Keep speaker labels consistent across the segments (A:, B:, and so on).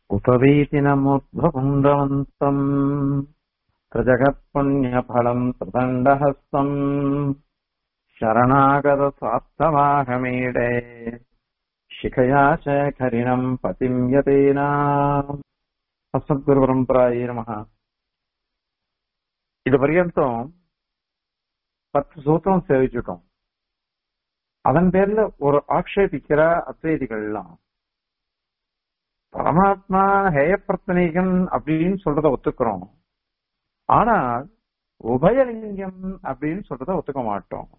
A: उपवीतिनमुद्भपुण्डवन्तम् प्रजगत्पुण्यफलम् प्रदण्डहस्तम् शरणागतस्वार्थमाहमीडे शिखया शेखरिणम् पतिम् यतेना அஸ்மத்குருபரம்பராயே நமக இது பர்யந்தம் பத்து சூத்திரம் சேவிச்சுட்டோம் அதன் பேர்ல ஒரு ஆக்ஷேபிக்கிற அத்வைதிகள் எல்லாம் பரமாத்மா ஹேயப்பிரத்தனைகன் அப்படின்னு சொல்றத ஒத்துக்கிறோம் ஆனால் உபயலிங்கம் அப்படின்னு சொல்றத ஒத்துக்க மாட்டோம்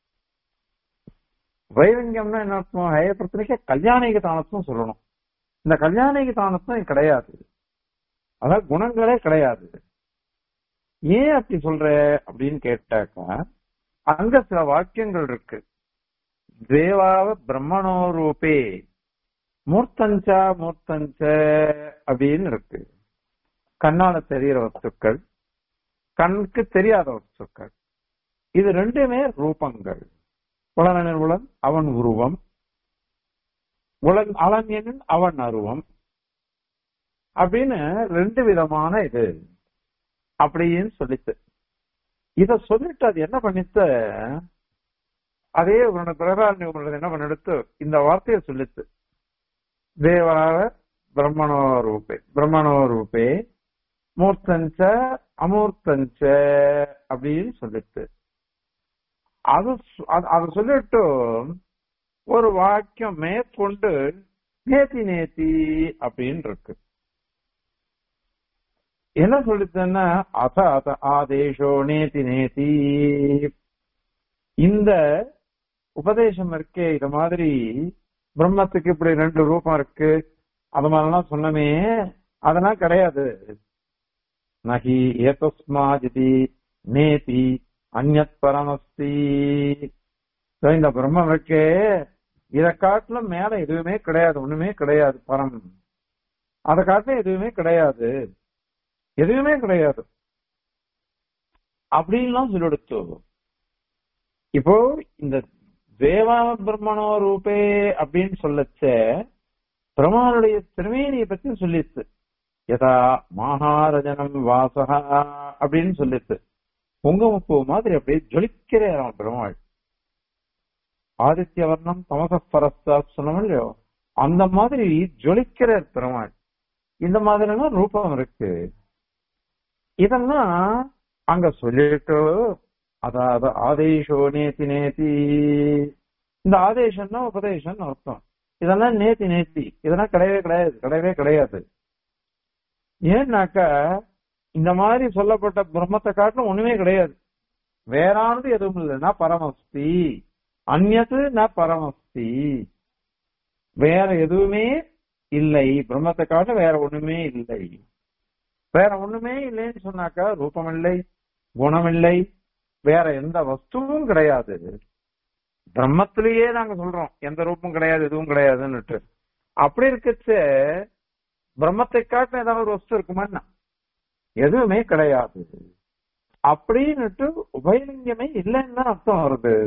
A: உபயலிங்கம்னா என்ன அர்த்தம் ஹேயப்பிரத்தனைக்கு கல்யாணிக தானத்தும் சொல்லணும் இந்த கல்யாணிக தானத்தும் கிடையாது அதான் குணங்களே கிடையாது ஏன் அப்படி சொல்ற அப்படின்னு கேட்டாக்கா அங்க சில வாக்கியங்கள் இருக்கு தேவாவ பிரம்மணோ ரூபே மூர்த்தஞ்சா மூர்த்தஞ்ச அப்படின்னு இருக்கு கண்ணால தெரிகிற வஸ்துக்கள் கண்ணுக்கு தெரியாத வஸ்துக்கள் இது ரெண்டுமே ரூபங்கள் உலகனின் உலன் அவன் உருவம் உலன் அவன் எனின் அவன் அருவம் அப்படின்னு ரெண்டு விதமான இது அப்படின்னு சொல்லித்து இத சொல்லிட்டு அது என்ன பண்ணித்த அதே உன்னோட பிரகாரணி உங்களோட என்ன பண்ணிடுத்து இந்த வார்த்தையை சொல்லித்து தேவார பிரம்மணோ ரூபே பிரம்மணோ ரூபே மூர்த்தஞ்ச அமூர்த்தஞ்ச அப்படின்னு சொல்லிட்டு அது அதை சொல்லிட்டு ஒரு வாக்கியம் மேற்கொண்டு நேத்தி நேத்தி அப்படின்னு இருக்கு என்ன சொல்லித்தன்னா அத அத ஆதேஷோ நேதி நேதி இந்த உபதேசம் இருக்கே இது மாதிரி பிரம்மத்துக்கு இப்படி ரெண்டு ரூபம் இருக்கு அது மாதிரிலாம் சொன்னமே அதெல்லாம் கிடையாது நகி ஏதஸ்மாஜிதி நேதி அந்நத் பரமஸ்தி இந்த பிரம்மம் இருக்கே இதை காட்டிலும் மேல எதுவுமே கிடையாது ஒண்ணுமே கிடையாது பரம் அதை காட்டிலும் எதுவுமே கிடையாது எதுவுமே கிடையாது அப்படின்லாம் சொல்லிடுத்து இப்போ இந்த தேவா பிரம்மணோ ரூபே அப்படின்னு சொல்லச்ச பிரம்மானுடைய திருமேனியை பத்தி சொல்லித்து யதா மகாரஜனம் வாசகா அப்படின்னு சொல்லித்து பொங்கமுப்பு மாதிரி அப்படியே ஜொலிக்கிறாராம் பெருமாள் ஆதித்ய வர்ணம் தமசப்பரஸ்தா சொன்னோம் இல்லையோ அந்த மாதிரி ஜொலிக்கிறார் பெருமாள் இந்த மாதிரிலாம் ரூபம் இருக்கு இதெல்லாம் அங்க சொல்லிட்டு அதாவது ஆதேஷோ நேத்தி நேத்தி இந்த ஆதேசம்னா உபதேசம் அர்த்தம் இதெல்லாம் நேத்தி நேத்தி இதெல்லாம் கிடையவே கிடையாது கிடையவே கிடையாது ஏன்னாக்கா இந்த மாதிரி சொல்லப்பட்ட பிரம்மத்தை காட்டிலும் ஒண்ணுமே கிடையாது வேறானது எதுவும் இல்லைன்னா பரமஸ்தி அந்நது ந பரமஸ்தி வேற எதுவுமே இல்லை பிரம்மத்தை காட்ட வேற ஒண்ணுமே இல்லை வேற ஒண்ணுமே இல்லைன்னு சொன்னாக்கா ரூபம் இல்லை குணம் இல்லை வேற எந்த வஸ்துவும் கிடையாது பிரம்மத்திலேயே நாங்க சொல்றோம் எந்த ரூபம் கிடையாது எதுவும் கிடையாதுன்னுட்டு அப்படி இருக்கச்ச பிரம்மத்தை காட்ட ஏதாவது ஒரு வஸ்து இருக்குமா எதுவுமே கிடையாது அப்படின்னுட்டு உபயலிங்கமே இல்லைன்னு தான் அர்த்தம் வருது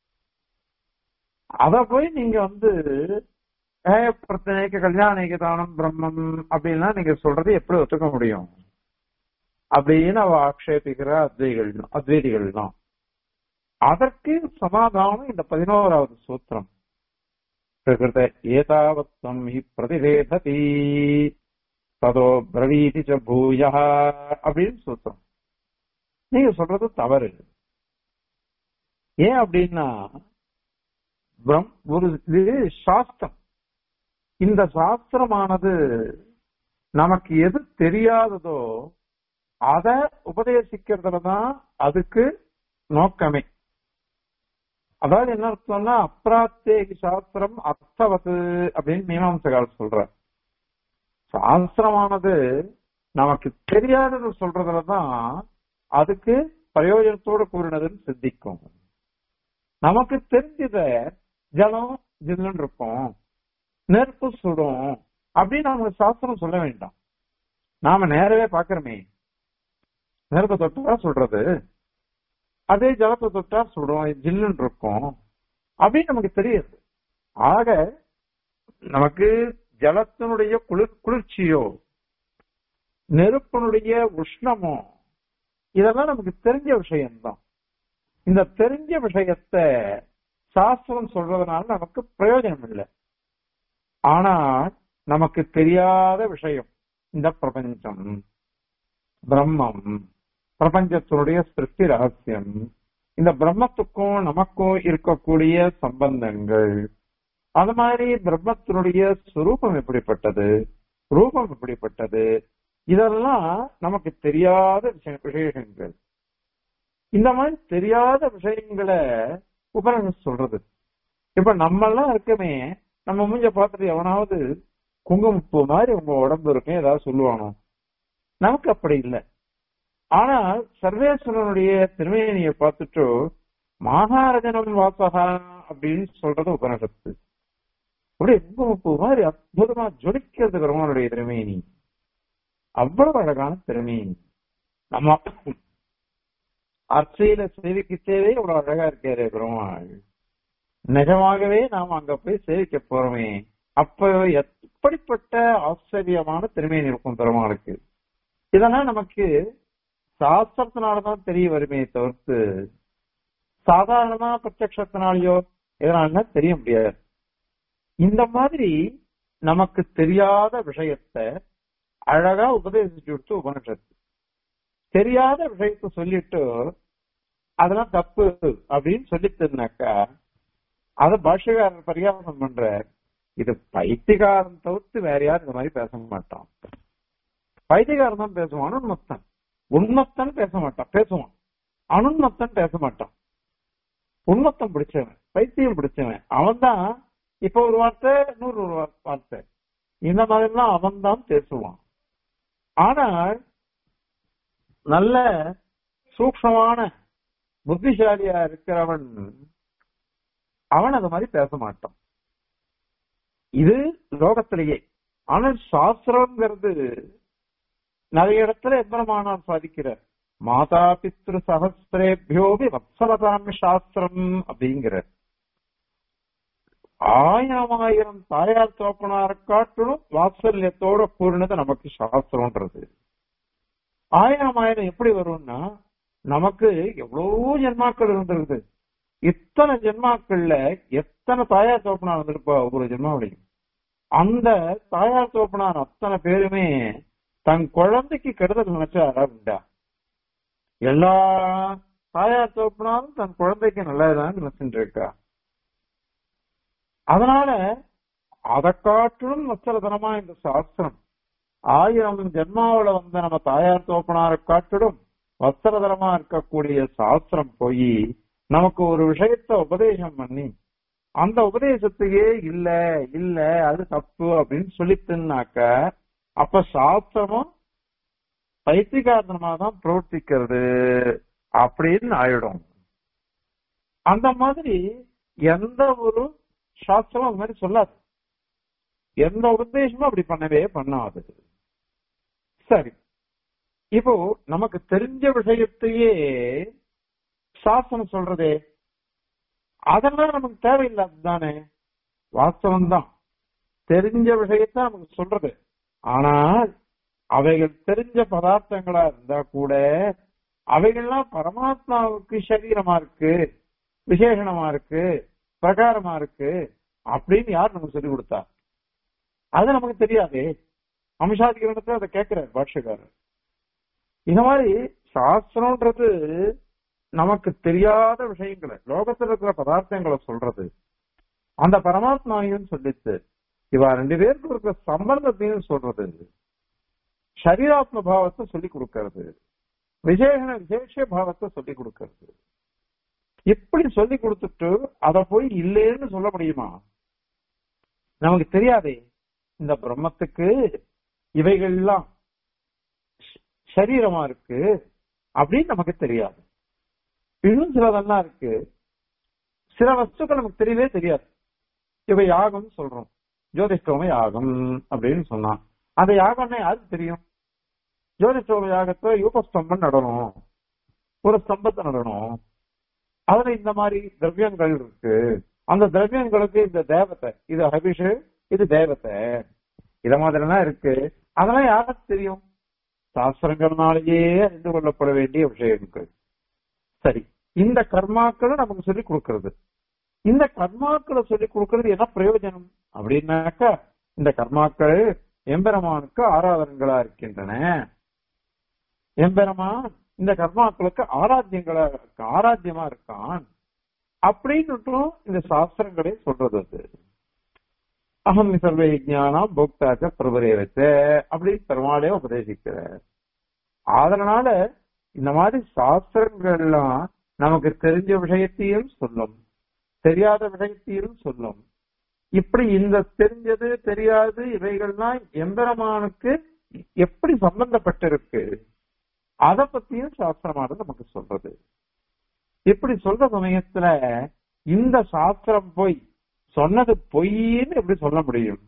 A: அத போய் நீங்க வந்து பிரச்சனைக்கு கல்யாணிக்கு தானம் பிரம்மம் அப்படின்லாம் நீங்க சொல்றது எப்படி ஒத்துக்க முடியும் அப்படின்னு அவ ஆக்ஷேபிக்கிற அத்வைகள் அத்வைதிகள் தான் அதற்கு சமாதானம் இந்த பதினோராவது சூத்திரம் பிரகிருத ஏதாவத்தம் ஹி பிரதிவேததி ததோ பிரவீதி ச பூயா அப்படின்னு சூத்திரம் நீங்க சொல்றது தவறு ஏன் அப்படின்னா ஒரு இது சாஸ்திரம் இந்த சாஸ்திரமானது நமக்கு எது தெரியாததோ அத உபதேசிக்கிறதுலதான் அதுக்கு நோக்கமே அதாவது என்ன அர்த்தம்னா அப்ராத்தேகி சாஸ்திரம் அர்த்தவத்து அப்படின்னு மீமாம்சகால் சொல்ற சாஸ்திரமானது நமக்கு தெரியாதது சொல்றதுலதான் அதுக்கு பிரயோஜனத்தோடு கூறினதுன்னு சித்திக்கும் நமக்கு தெரிஞ்சத ஜலம் ஜில்லுன்னு இருக்கும் நெருப்பு சுடும் அப்படின்னு நமக்கு சாஸ்திரம் சொல்ல வேண்டாம் நாம நேரவே பாக்குறோமே நெருப்பை தொட்டா சொல்றது அதே ஜலத்தை தொட்டா சுடும் ஜில்லுன்னு இருக்கும் அப்படின்னு நமக்கு தெரியுது ஆக நமக்கு ஜலத்தினுடைய குளிர் குளிர்ச்சியோ நெருப்பினுடைய உஷ்ணமோ இதெல்லாம் நமக்கு தெரிஞ்ச விஷயம்தான் இந்த தெரிஞ்ச விஷயத்த சாஸ்திரம் சொல்றதுனால நமக்கு பிரயோஜனம் இல்லை ஆனா நமக்கு தெரியாத விஷயம் இந்த பிரபஞ்சம் பிரம்மம் பிரபஞ்சத்தினுடைய சிருஷ்டி ரகசியம் இந்த பிரம்மத்துக்கும் நமக்கும் இருக்கக்கூடிய சம்பந்தங்கள் அது மாதிரி பிரம்மத்தினுடைய சுரூபம் எப்படிப்பட்டது ரூபம் எப்படிப்பட்டது இதெல்லாம் நமக்கு தெரியாத விஷய- விசேஷங்கள் இந்த மாதிரி தெரியாத விஷயங்களை உபநிஷத் சொல்றது இப்ப நம்ம எல்லாம் இருக்கமே நம்ம மூஞ்ச பார்த்துட்டு எவனாவது குங்குமப்பூ மாதிரி உங்க உடம்பு இருக்கும் ஏதாவது சொல்லுவானோ நமக்கு அப்படி இல்லை ஆனால் சர்வேஸ்வரனுடைய திருமேனியை பார்த்துட்டு மகாரஜனம் வாசகா அப்படின்னு சொல்றது உபநிஷத்து அப்படியே குங்குமப்பூ மாதிரி அற்புதமா ஜொலிக்கிறது பெருமானுடைய திருமேனி அவ்வளவு அழகான திருமேனி நம்ம அர்ச்சையில சேவிக்கு சேவை அவ்வளவு அழகா இருக்காரு பெருமாள் நிஜமாகவே நாம் அங்க போய் சேவிக்க போறோமே அப்ப எப்படிப்பட்ட ஆச்சரியமான திருமேனி இருக்கும் பெருமாளுக்கு இதெல்லாம் நமக்கு சாஸ்திரத்தினாலதான் தெரிய வருமே தவிர்த்து சாதாரணமா பிரத்யக்ஷத்தினாலேயோ இதனால தெரிய முடியாது இந்த மாதிரி நமக்கு தெரியாத விஷயத்த அழகா உபதேசிச்சு விட்டு உபனிஷத்து தெரியாத விஷயத்த சொல்லிட்டு அதெல்லாம் தப்பு அப்படின்னு சொல்லிட்டுனாக்கா அத பாஷ்யக்காரர் பரிகாரம் பண்ற இது பைத்தியகாரன் தவிர்த்து வேற யாரும் இந்த மாதிரி பேச மாட்டான் பைத்தியகாரன் தான் பேசுவான் அனுன்மத்தன் உண்மத்தன் பேச மாட்டான் பேசுவான் அனுன்மத்தன் பேச மாட்டான் உண்மத்தம் பிடிச்சவன் பைத்தியம் பிடிச்சவன் அவன் தான் இப்ப ஒரு வார்த்தை நூறு ஒரு வா- வார்த்தை இந்த மாதிரிலாம் அவன் தான் பேசுவான் ஆனால் நல்ல சூக்ஷமான புத்திசாலியா இருக்கிறவன் அவன் அது மாதிரி பேச மாட்டான் இது லோகத்திலேயே ஆனால் சாஸ்திரம்ங்கிறது நிறைய இடத்துல எம்பெருமானார் சாதிக்கிறார் மாதா பித்ரு சகசிரேபியோபி வத்சலதாம் சாஸ்திரம் அப்படிங்கிற ஆயிரம் ஆயிரம் தாயார் தோப்பனார காட்டிலும் வாத்சல்யத்தோட கூறினது நமக்கு சாஸ்திரம்ன்றது ஆயிரம் ஆயிரம் எப்படி வரும்னா நமக்கு எவ்வளவோ ஜென்மாக்கள் இருந்திருக்குது இத்தனை ஜென்மாக்கள்ல எத்தனை தாயார் தோப்பனார் வந்திருப்பா ஒரு ஜென்மாவிலையும் அந்த தாயார் தோப்பனார் அத்தனை பேருமே தன் குழந்தைக்கு கெடுதல் நினைச்சாரா உண்டா எல்லா தாயார் தோப்பனாரும் தன் குழந்தைக்கு நல்லதுதான் நினைச்சுட்டு இருக்கா அதனால அதை காட்டிலும் வச்சலதனமா இந்த சாஸ்திரம் ஆயிரம் ஜென்மாவுல வந்த நம்ம தாயார் தோப்பனாரை காட்டிலும் வஸ்திரதரமா இருக்கக்கூடிய சாஸ்திரம் போய் நமக்கு ஒரு விஷயத்த உபதேசம் பண்ணி அந்த உபதேசத்தையே இல்ல இல்ல அது தப்பு அப்படின்னு சொல்லிட்டுனாக்க அப்ப சாஸ்திரமும் பைத்தியகாரணமா தான் பிரவர்த்திக்கிறது அப்படின்னு ஆயிடும் அந்த மாதிரி எந்த ஒரு சாஸ்திரம் அது மாதிரி சொல்லாது எந்த உபதேசமும் அப்படி பண்ணவே பண்ணாது சரி இப்போ நமக்கு தெரிஞ்ச விஷயத்தையே சாஸ்திரம் சொல்றதே அதெல்லாம் நமக்கு தேவையில்லாது தானே வாஸ்தவம் தான் தெரிஞ்ச விஷயத்த நமக்கு சொல்றது ஆனால் அவைகள் தெரிஞ்ச பதார்த்தங்களா இருந்தா கூட அவைகள்லாம் பரமாத்மாவுக்கு சரீரமா இருக்கு விசேஷணமா இருக்கு பிரகாரமா இருக்கு அப்படின்னு யார் நமக்கு சொல்லி கொடுத்தா அது நமக்கு தெரியாதே அம்சாதிகரணத்துல அதை கேட்கிறார் பாஷ்யக்காரர் இந்த மாதிரி சாஸ்திரம்ன்றது நமக்கு தெரியாத விஷயங்களை லோகத்துல இருக்கிற பதார்த்தங்களை சொல்றது அந்த பரமாத்மாவையும் சொல்லிச்சு இவா ரெண்டு பேருக்கு இருக்கிற சம்பந்தத்தையும் சொல்றது சரீராத்ம பாவத்தை சொல்லி கொடுக்கறது விசேஷன விசேஷ பாவத்தை சொல்லி கொடுக்கறது இப்படி சொல்லி கொடுத்துட்டு அத போய் இல்லைன்னு சொல்ல முடியுமா நமக்கு தெரியாதே இந்த பிரம்மத்துக்கு இவைகள்லாம் ஷ- சரீரமா இருக்கு அப்படின்னு நமக்கு தெரியாது இன்னும் சிலதெல்லாம் இருக்கு சில வஸ்துக்கள் நமக்கு தெரியவே தெரியாது இவை யாகம் சொல்றோம் ஜோதிஷ்டோம யாகம் அப்படின்னு சொன்னான் அந்த யாகம்னா யாருக்கு தெரியும் ஜோதிஷ்டோம யாகத்தை யூபஸ்தம்பம் நடணும் ஒரு ஸ்தம்பத்தை நடணும் அதுல இந்த மாதிரி திரவியங்கள் இருக்கு அந்த திரவியங்களுக்கு இந்த தேவத்தை இது ஹபிஷு இது தேவத்தை இத மாதிரிலாம் இருக்கு அதெல்லாம் யாருக்கு தெரியும் சாஸ்திரங்கள்னாலேயே அறிந்து கொள்ளப்பட வேண்டிய விஷயங்கள் சரி இந்த கர்மாக்களை நமக்கு சொல்லி கொடுக்கிறது இந்த கர்மாக்களை சொல்லி கொடுக்கிறது என்ன பிரயோஜனம் அப்படின்னாக்கா இந்த கர்மாக்கள் எம்பெருமானுக்கு ஆராதனங்களா இருக்கின்றன எம்பெருமான் இந்த கர்மாக்களுக்கு ஆராத்தியங்களா இருக்க ஆராத்தியமா இருக்கான் அப்படின்னுட்டும் இந்த சாஸ்திரங்களே சொல்றது அது அகம் சர்வ ஞானம் போக்தாக்க பிரபரே வச்ச அப்படின்னு பெருமாளே உபதேசிக்கிறார் அதனால இந்த மாதிரி சாஸ்திரங்கள்லாம் நமக்கு தெரிஞ்ச விஷயத்தையும் சொல்லும் தெரியாத விஷயத்தையும் சொல்லும் இப்படி இந்த தெரிஞ்சது தெரியாது இவைகள்லாம் எம்பெருமானுக்கு எப்படி சம்பந்தப்பட்டிருக்கு அத பத்தியும் சாஸ்திரமானது நமக்கு சொல்றது இப்படி சொல்ற சமயத்துல இந்த சாஸ்திரம் போய் சொன்னது பொய்ன்னு எப்படி சொல்ல முடியும்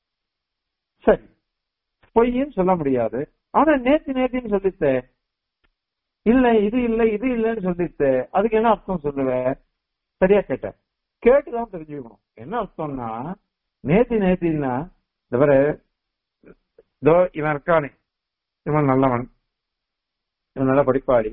A: சரி பொய்ன்னு சொல்ல முடியாது ஆனா நேத்து நேத்தின்னு சொல்லித்த இல்ல இது இல்ல இது இல்லைன்னு சொல்லித்த அதுக்கு என்ன அர்த்தம் சொல்லுவ சரியா கேட்டேன் கேட்டுதான் தெரிஞ்சுக்கணும் என்ன அர்த்தம்னா நேத்தி நேத்தின்னா இந்த பாரு இதோ இவன் இருக்கானே இவன் நல்லவன் இவன் நல்ல படிப்பாளி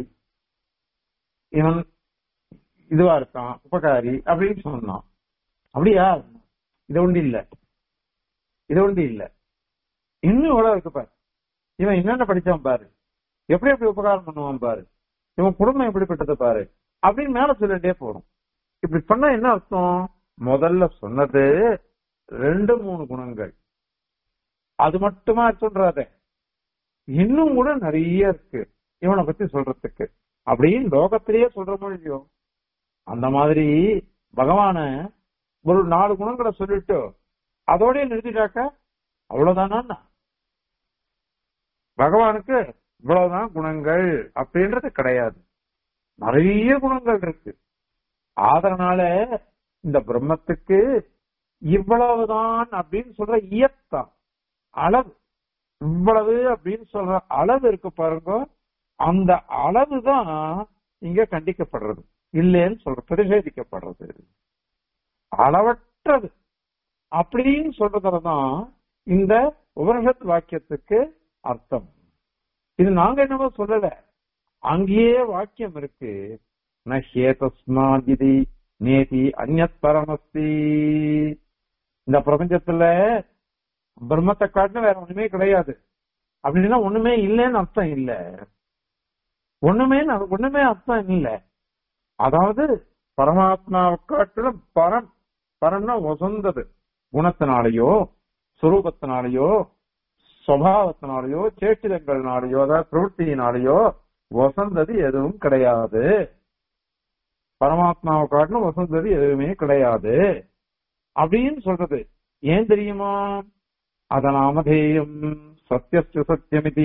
A: இவன் இதுவா இருக்கான் உபகாரி அப்படின்னு சொன்னான் அப்படியா இது ஒன்று இல்ல இது ஒன்று இல்ல இன்னும் எவ்வளவு இருக்கு பாரு இவன் என்னென்ன படிச்சான் பாரு எப்படி எப்படி உபகாரம் பண்ணுவான் பாரு இவன் குடும்பம் எப்படிப்பட்டது பாரு அப்படின்னு மேல சொல்லிட்டே போறோம் இப்படி பண்ணா என்ன அர்த்தம் முதல்ல சொன்னது ரெண்டு மூணு குணங்கள் அது மட்டுமா சொல்றாத இன்னும் கூட நிறைய இருக்கு இவனை பத்தி சொல்றதுக்கு அப்படின்னு லோகத்திலேயே சொல்ற மொழியோ அந்த மாதிரி பகவான ஒரு நாலு குணங்களை சொல்லிட்டு அதோடய நிறுத்திட்டாக்க அவ்வளவுதானா பகவானுக்கு இவ்வளவுதான் குணங்கள் அப்படின்றது கிடையாது நிறைய குணங்கள் இருக்கு அதனால இந்த பிரம்மத்துக்கு இவ்வளவுதான் அப்படின்னு சொல்ற இயக்கம் அளவு இவ்வளவு அப்படின்னு சொல்ற அளவு இருக்கு பாருங்க அந்த அளவு தான் இங்க கண்டிக்கப்படுறது இல்லைன்னு சொல்ற பிரதிஷேதிக்கப்படுறது அளவற்றது அப்படின்னு சொல்றதுலதான் இந்த உபனிஷத் வாக்கியத்துக்கு அர்த்தம் இது நாங்க என்னவோ சொல்லல அங்கேயே வாக்கியம் இருக்கு நஹேதஸ்மாதிதி நேதி அந்நத் பரமஸ்தி இந்த பிரபஞ்சத்துல பிரம்மத்தை காட்டின வேற ஒண்ணுமே கிடையாது அப்படின்னா ஒண்ணுமே இல்லைன்னு அர்த்தம் இல்ல ஒண்ணுமே ஒண்ணுமே அர்த்தம் இல்ல அதாவது பரமாத்மாவை காட்டிலும் பரம் பரம்னா வசந்தது குணத்தினாலேயோ சுரூபத்தினாலேயோ சுவாவத்தினாலேயோ சேட்டிதங்கள்னாலேயோ அதாவது பிரவൃத்தியினாலேயோ வசந்தது எதுவும் கிடையாது பரமாத்மாவை காட்டிலும் வசந்தது எதுவுமே கிடையாது அப்படின்னு சொல்றது ஏன் தெரியுமா அதனாமதேயம் சத்தியஸ்து சத்தியமிதி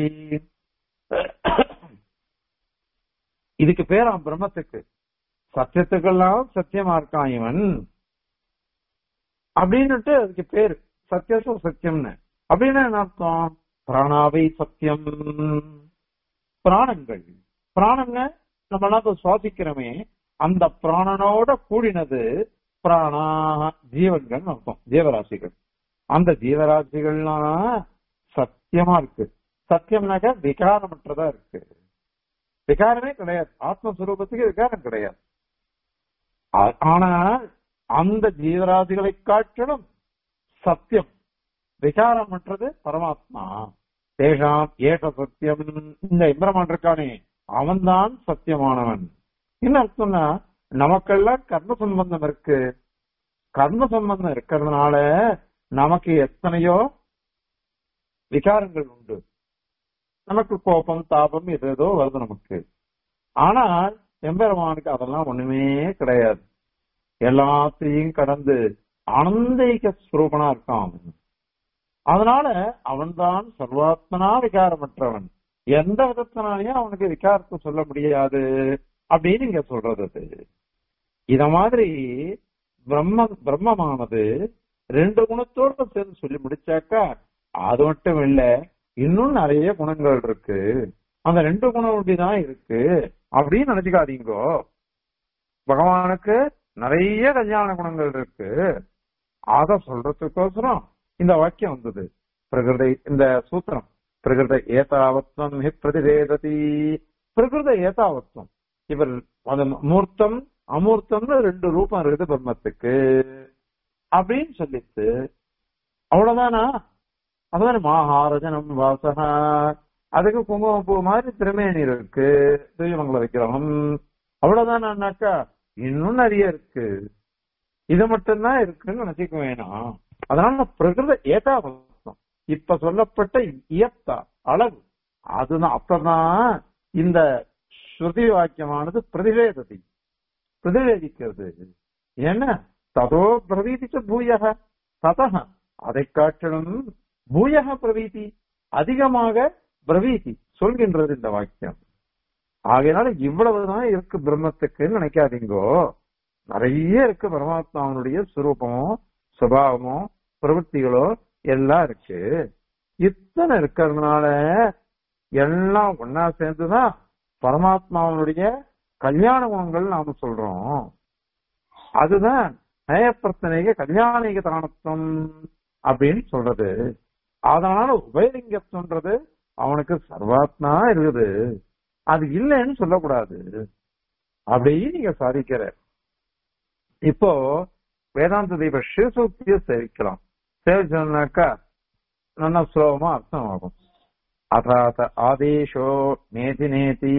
A: இதுக்கு பேராம் பிரம்மத்துக்கு சத்தியத்துக்கெல்லாம் சத்தியமா இருக்கான் இவன் அப்படின்னுட்டு அதுக்கு பேரு சத்தியச சத்தியம்னு அப்படின்னா என்ன அர்த்தம் பிராணாவை சத்தியம் பிராணங்கள் பிராணங்க நம்ம எல்லாம் சுவாசிக்கிறோமே அந்த பிராணனோட கூடினது பிராணா ஜீவன்கள் அர்த்தம் ஜீவராசிகள் அந்த ஜீவராசிகள்லாம் சத்தியமா இருக்கு சத்தியம்னாக்க விகாரமற்றதா இருக்கு விகாரமே கிடையாது ஆத்மஸ்வரூபத்துக்கு விகாரம் கிடையாது ஆனா அந்த ஜீவராசிகளை காட்டிலும் சத்தியம் விகாரமற்றது பரமாத்மா தேஷாம் ஏக சத்தியம் இந்த இந்திரமான் இருக்கானே அவன்தான் சத்தியமானவன் என்ன அர்த்தம்னா நமக்கெல்லாம் கர்ம சம்பந்தம் இருக்கு கர்ம சம்பந்தம் இருக்கிறதுனால நமக்கு எத்தனையோ விகாரங்கள் உண்டு நமக்கு கோபம் தாபம் எது ஏதோ வருது நமக்கு ஆனால் எம்பெருமானுக்கு அதெல்லாம் ஒண்ணுமே கிடையாது எல்லாத்தையும் கடந்து ஆனந்திக ஸ்வரூபனா இருக்கான் அவன் அதனால அவன்தான் சர்வாத்மனா விகாரமற்றவன் எந்த விதத்தினாலையும் அவனுக்கு விகாரத்தை சொல்ல முடியாது அப்படின்னு இங்க சொல்றது அது இத மாதிரி பிரம்ம பிரம்மமானது ரெண்டு குணத்தோட சேர்ந்து சொல்லி முடிச்சாக்கா அது மட்டும் இல்ல இன்னும் நிறைய குணங்கள் இருக்கு அந்த ரெண்டு குணம் அப்படிதான் இருக்கு அப்படின்னு நினைச்சுக்காதீங்கோ பகவானுக்கு நிறைய கல்யாண குணங்கள் இருக்கு அத சொல்றதுக்கோசரம் இந்த வாக்கியம் வந்தது பிரகிருதை இந்த சூத்திரம் பிரகிருத ஏதாவத்வம் ஹி பிரதிவேததி பிரகிருத ஏதாவத்வம் இவர் அது மூர்த்தம் அமூர்த்தம்னு ரெண்டு ரூபம் இருக்குது பிரம்மத்துக்கு அப்படின்னு சொல்லிட்டு அவ்வளவுதானா அதுமாதிரி மகாரஜனம் வாசகா அதுக்கு குங்குமப்பூ மாதிரி திருமேனி இருக்கு திருமங்கல விக்கிரகம் அவ்வளவுதானாக்கா இன்னும் நிறைய இருக்கு இது மட்டும்தான் இருக்குன்னு நினைச்சுக்க வேணாம் அதனால பிரகிருத ஏதாவசம் இப்ப சொல்லப்பட்ட இயத்தா அளவு அதுதான் அப்பதான் இந்த ஸ்ருதி வாக்கியமானது பிரதிவேதத்தை பிரதிவேதிக்கிறது ஏன்னா ததோ பிரவீதிச்ச பூயக ததக அதை காட்டிலும் பூயக பிரவீதி அதிகமாக பிரவீதி சொல்கின்றது இந்த வாக்கியம் ஆகையினால இவ்வளவுதான் இருக்கு பிரம்மத்துக்குன்னு நினைக்காதீங்கோ நிறைய இருக்கு பரமாத்மாவனுடைய சுரூபமோ சுபாவமோ பிரவൃத்திகளோ எல்லாம் இருக்கு இத்தனை இருக்கிறதுனால எல்லாம் ஒன்னா சேர்ந்துதான் பரமாத்மாவனுடைய கல்யாண குணங்கள் நாம சொல்றோம் அதுதான் நயப்பிரத்தனைக கல்யாணிக தானத்துவம் அப்படின்னு சொல்றது அதனால உபயலிங்கத்துவன்றது அவனுக்கு சர்வாத்மா இருக்குது அது இல்லைன்னு சொல்லக்கூடாது அப்படின்னு நீங்க சாதிக்கிற இப்போ வேதாந்த தீப ஸ்ரீசூக்திய சேவிக்கலாம் சேவிச்சோம்னாக்கா நல்லா சுலபமா அர்த்தம் ஆகும் அதாத ஆதேஷோ நேதி நேதி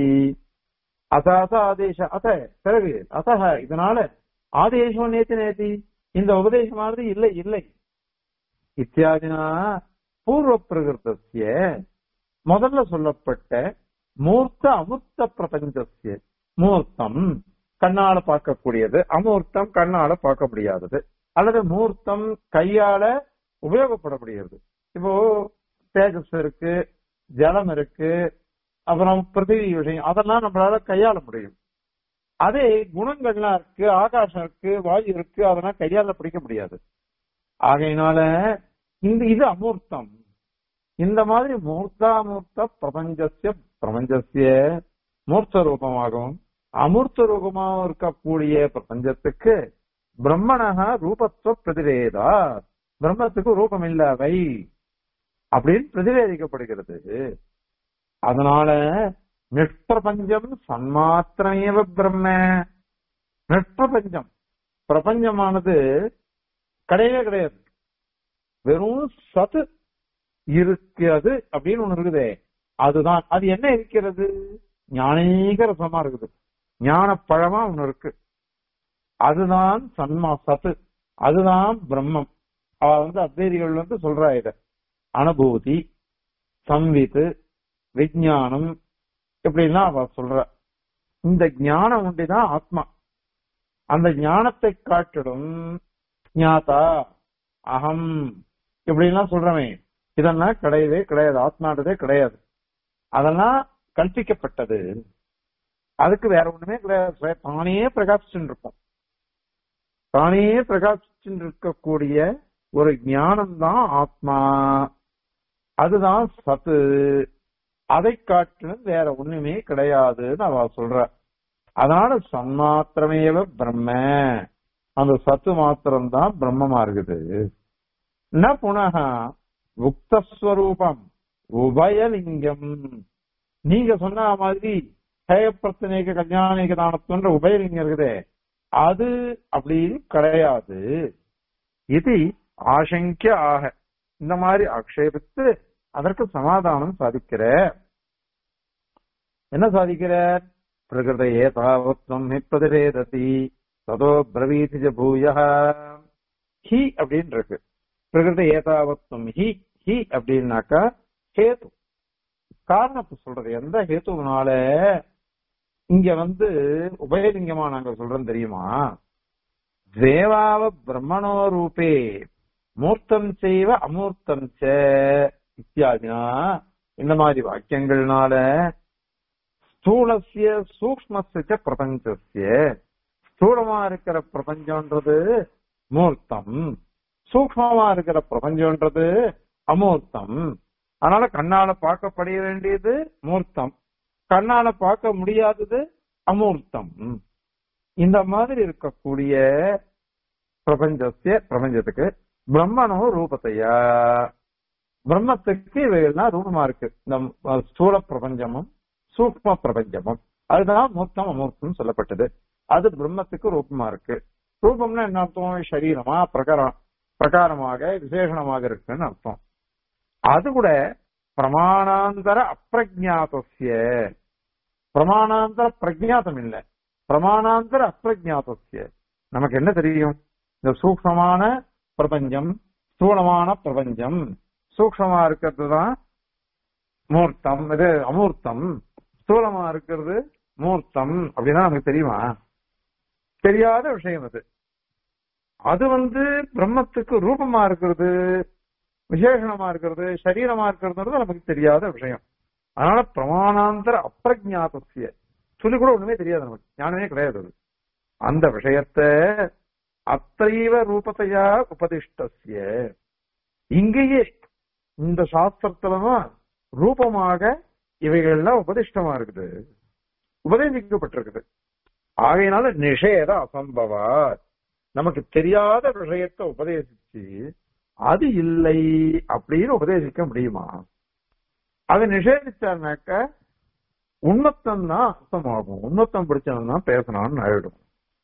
A: அதாத ஆதேச அத பிறகு அத்தக இதனால ஆதேஷோ நேத்தி நேத்தி இந்த உபதேசமானது இல்லை இல்லை இத்தியாதினா பூர்வ பிரகிருத்திய முதல்ல சொல்லப்பட்ட மூர்த்த அமுர்த்த பிரபஞ்சசிய மூர்த்தம் கண்ணால பார்க்கக்கூடியது அமூர்த்தம் கண்ணால பார்க்க முடியாதது அல்லது மூர்த்தம் கையால உபயோகப்படக்கூடியது இப்போ தேஜஸ் இருக்கு ஜலம் இருக்கு அப்புறம் பிருத்திவி விஷயம் அதெல்லாம் நம்மளால கையாள முடியும் அதே குணங்கள்லாம் இருக்கு ஆகாசம் இருக்கு வாயு இருக்கு அதெல்லாம் கையால பிடிக்க முடியாது ஆகையினால இந்த இது அமூர்த்தம் இந்த மாதிரி மூர்த்தாமூர்த்த பிரபஞ்சசிய பிரபஞ்சசிய மூர்த்த ரூபமாகவும் அமூர்த்த ரூபமாகவும் இருக்கக்கூடிய பிரபஞ்சத்துக்கு பிரம்மணக ரூபத்துவ பிரதிவேதா பிரம்மத்துக்கு ரூபம் இல்லாவை அப்படின்னு பிரதிவேதிக்கப்படுகிறது அதனால நிஷ்பிரபஞ்சம் சன்மாத்திரமேவ பிரம்ம நிஷ்பிரபஞ்சம் பிரபஞ்சமானது கிடையவே கிடையாது வெறும் சத்து இருக்கிறது அப்படின்னு ஒண்ணு இருக்குதே அதுதான் அது என்ன இருக்கிறது ஞானீக ரசமா இருக்குது ஞான பழமா ஒண்ணு இருக்கு அதுதான் சன்மா சத்து அதுதான் பிரம்மம் அவ வந்து அத்வைதிகள் வந்து சொல்றா இத அனுபூதி சம்வித்து விஜயானம் இப்படிலாம் அவ சொல்ற இந்த ஞானம் ஒன்றிதான் ஆத்மா அந்த ஞானத்தை காட்டிடும் ஞாதா அகம் இப்படிலாம் சொல்றவன் இதெல்லாம் கிடையவே கிடையாது ஆத்மான்றதே கிடையாது அதெல்லாம் கல்பிக்கப்பட்டது அதுக்கு வேற ஒண்ணுமே கிடையாது தானே பிரகாசிச்சுட்டு இருக்கும் தானே பிரகாசிச்சுட்டு இருக்கக்கூடிய ஒரு ஞானம் தான் ஆத்மா அதுதான் சத்து அதை காட்டிலும் வேற ஒண்ணுமே கிடையாதுன்னு அவ சொல்ற அதனால சன்மாத்திரமேவ பிரம்ம அந்த சத்து மாத்திரம் தான் பிரம்மமா இருக்குது ந புனக உக்தஸ்வரூபம் உபயலிங்கம் நீங்க சொன்ன மாதிரி ஹேயப்பிரத்தனைக்கு கல்யாணிக தானத்துன்ற உபயலிங்கம் இருக்குதே அது அப்படின்னு கிடையாது இது ஆசங்கிய ஆக இந்த மாதிரி ஆக்ஷேபித்து அதற்கு சமாதானம் சாதிக்கிற என்ன சாதிக்கிற பிரகிருத ஏதாவத்வம் ஹி பிரதிவேததி ததோ பிரவீதி பூய ஹி அப்படின்னு இருக்கு பிரகிருத ஏதாவத்வம் ஹி ஹி அப்படின்னாக்கா ஹேது காரணத்தை சொல்றது எந்த ஹேத்துனால இங்க வந்து உபயலிங்கமா நாங்க சொல்றோம் தெரியுமா தேவாவ பிரம்மணோ ரூபே மூர்த்தம் செய்வ அமூர்த்தம் ச இத்தியாதினா இந்த மாதிரி வாக்கியங்கள்னால ஸ்தூலசிய சூக்மசிய பிரபஞ்சசிய ஸ்தூலமா இருக்கிற பிரபஞ்சம்ன்றது மூர்த்தம் சூக்மமா இருக்கிற பிரபஞ்சம்ன்றது அமூர்த்தம் அதனால கண்ணால பார்க்கப்பட வேண்டியது மூர்த்தம் கண்ணால பார்க்க முடியாதது அமூர்த்தம் இந்த மாதிரி இருக்கக்கூடிய பிரபஞ்சத்திய பிரபஞ்சத்துக்கு பிரம்மனோ ரூபத்தையா பிரம்மத்துக்கு இவைகள்லாம் ரூபமா இருக்கு இந்த அஹ், ஸ்தூல பிரபஞ்சமும் சூக்ம பிரபஞ்சமும் அதுதான் மூர்த்தம் அமூர்த்தம் சொல்லப்பட்டது அது பிரம்மத்துக்கு ரூபமா இருக்கு ரூபம்னா என்ன அர்த்தம் சரீரமா பிரகாரம் பிரகாரமாக விசேஷணமாக இருக்குன்னு அர்த்தம் அது கூட பிரமாணாந்தர அப்பிரஜாத்திய பிரமாணாந்தர பிரஜாத்தம் இல்ல பிரமாணாந்தர அப்பிரஜாத்திய நமக்கு என்ன தெரியும் இந்த சூக்ஷமான பிரபஞ்சம் ஸ்தூலமான பிரபஞ்சம் சூக்ஷமா இருக்கிறது தான் மூர்த்தம் இது அமூர்த்தம் ஸ்தூலமா இருக்கிறது மூர்த்தம் அப்படின்னா நமக்கு தெரியுமா தெரியாத விஷயம் அது அது வந்து பிரம்மத்துக்கு ரூபமா இருக்கிறது விசேஷணமா இருக்கிறது சரீரமா இருக்கிறது நமக்கு தெரியாத விஷயம் அதனால பிரமாணாந்தர அப்பிரஜாத்திய சொல்லி கூட ஒண்ணுமே தெரியாது நமக்கு ஞானமே கிடையாது அது அந்த விஷயத்த அத்தைவ ரூபத்தையா உபதிஷ்டசிய இங்கேயே இந்த சாஸ்திரத்துலதான் ரூபமாக இவைகள்லாம் உபதிஷ்டமா இருக்குது உபதேசிக்கப்பட்டிருக்குது ஆகையினால நிஷேத அசம்பவா நமக்கு தெரியாத விஷயத்தை உபதேசிச்சு அது இல்லை அப்படின்னு உபதேசிக்க முடியுமா அதை நிஷேதிச்சாருனாக்க உண்மத்தம் தான் அர்த்தமாகும் உண்மத்தம் பிடிச்சவன் தான் பேசணும்னு ஆயிடும்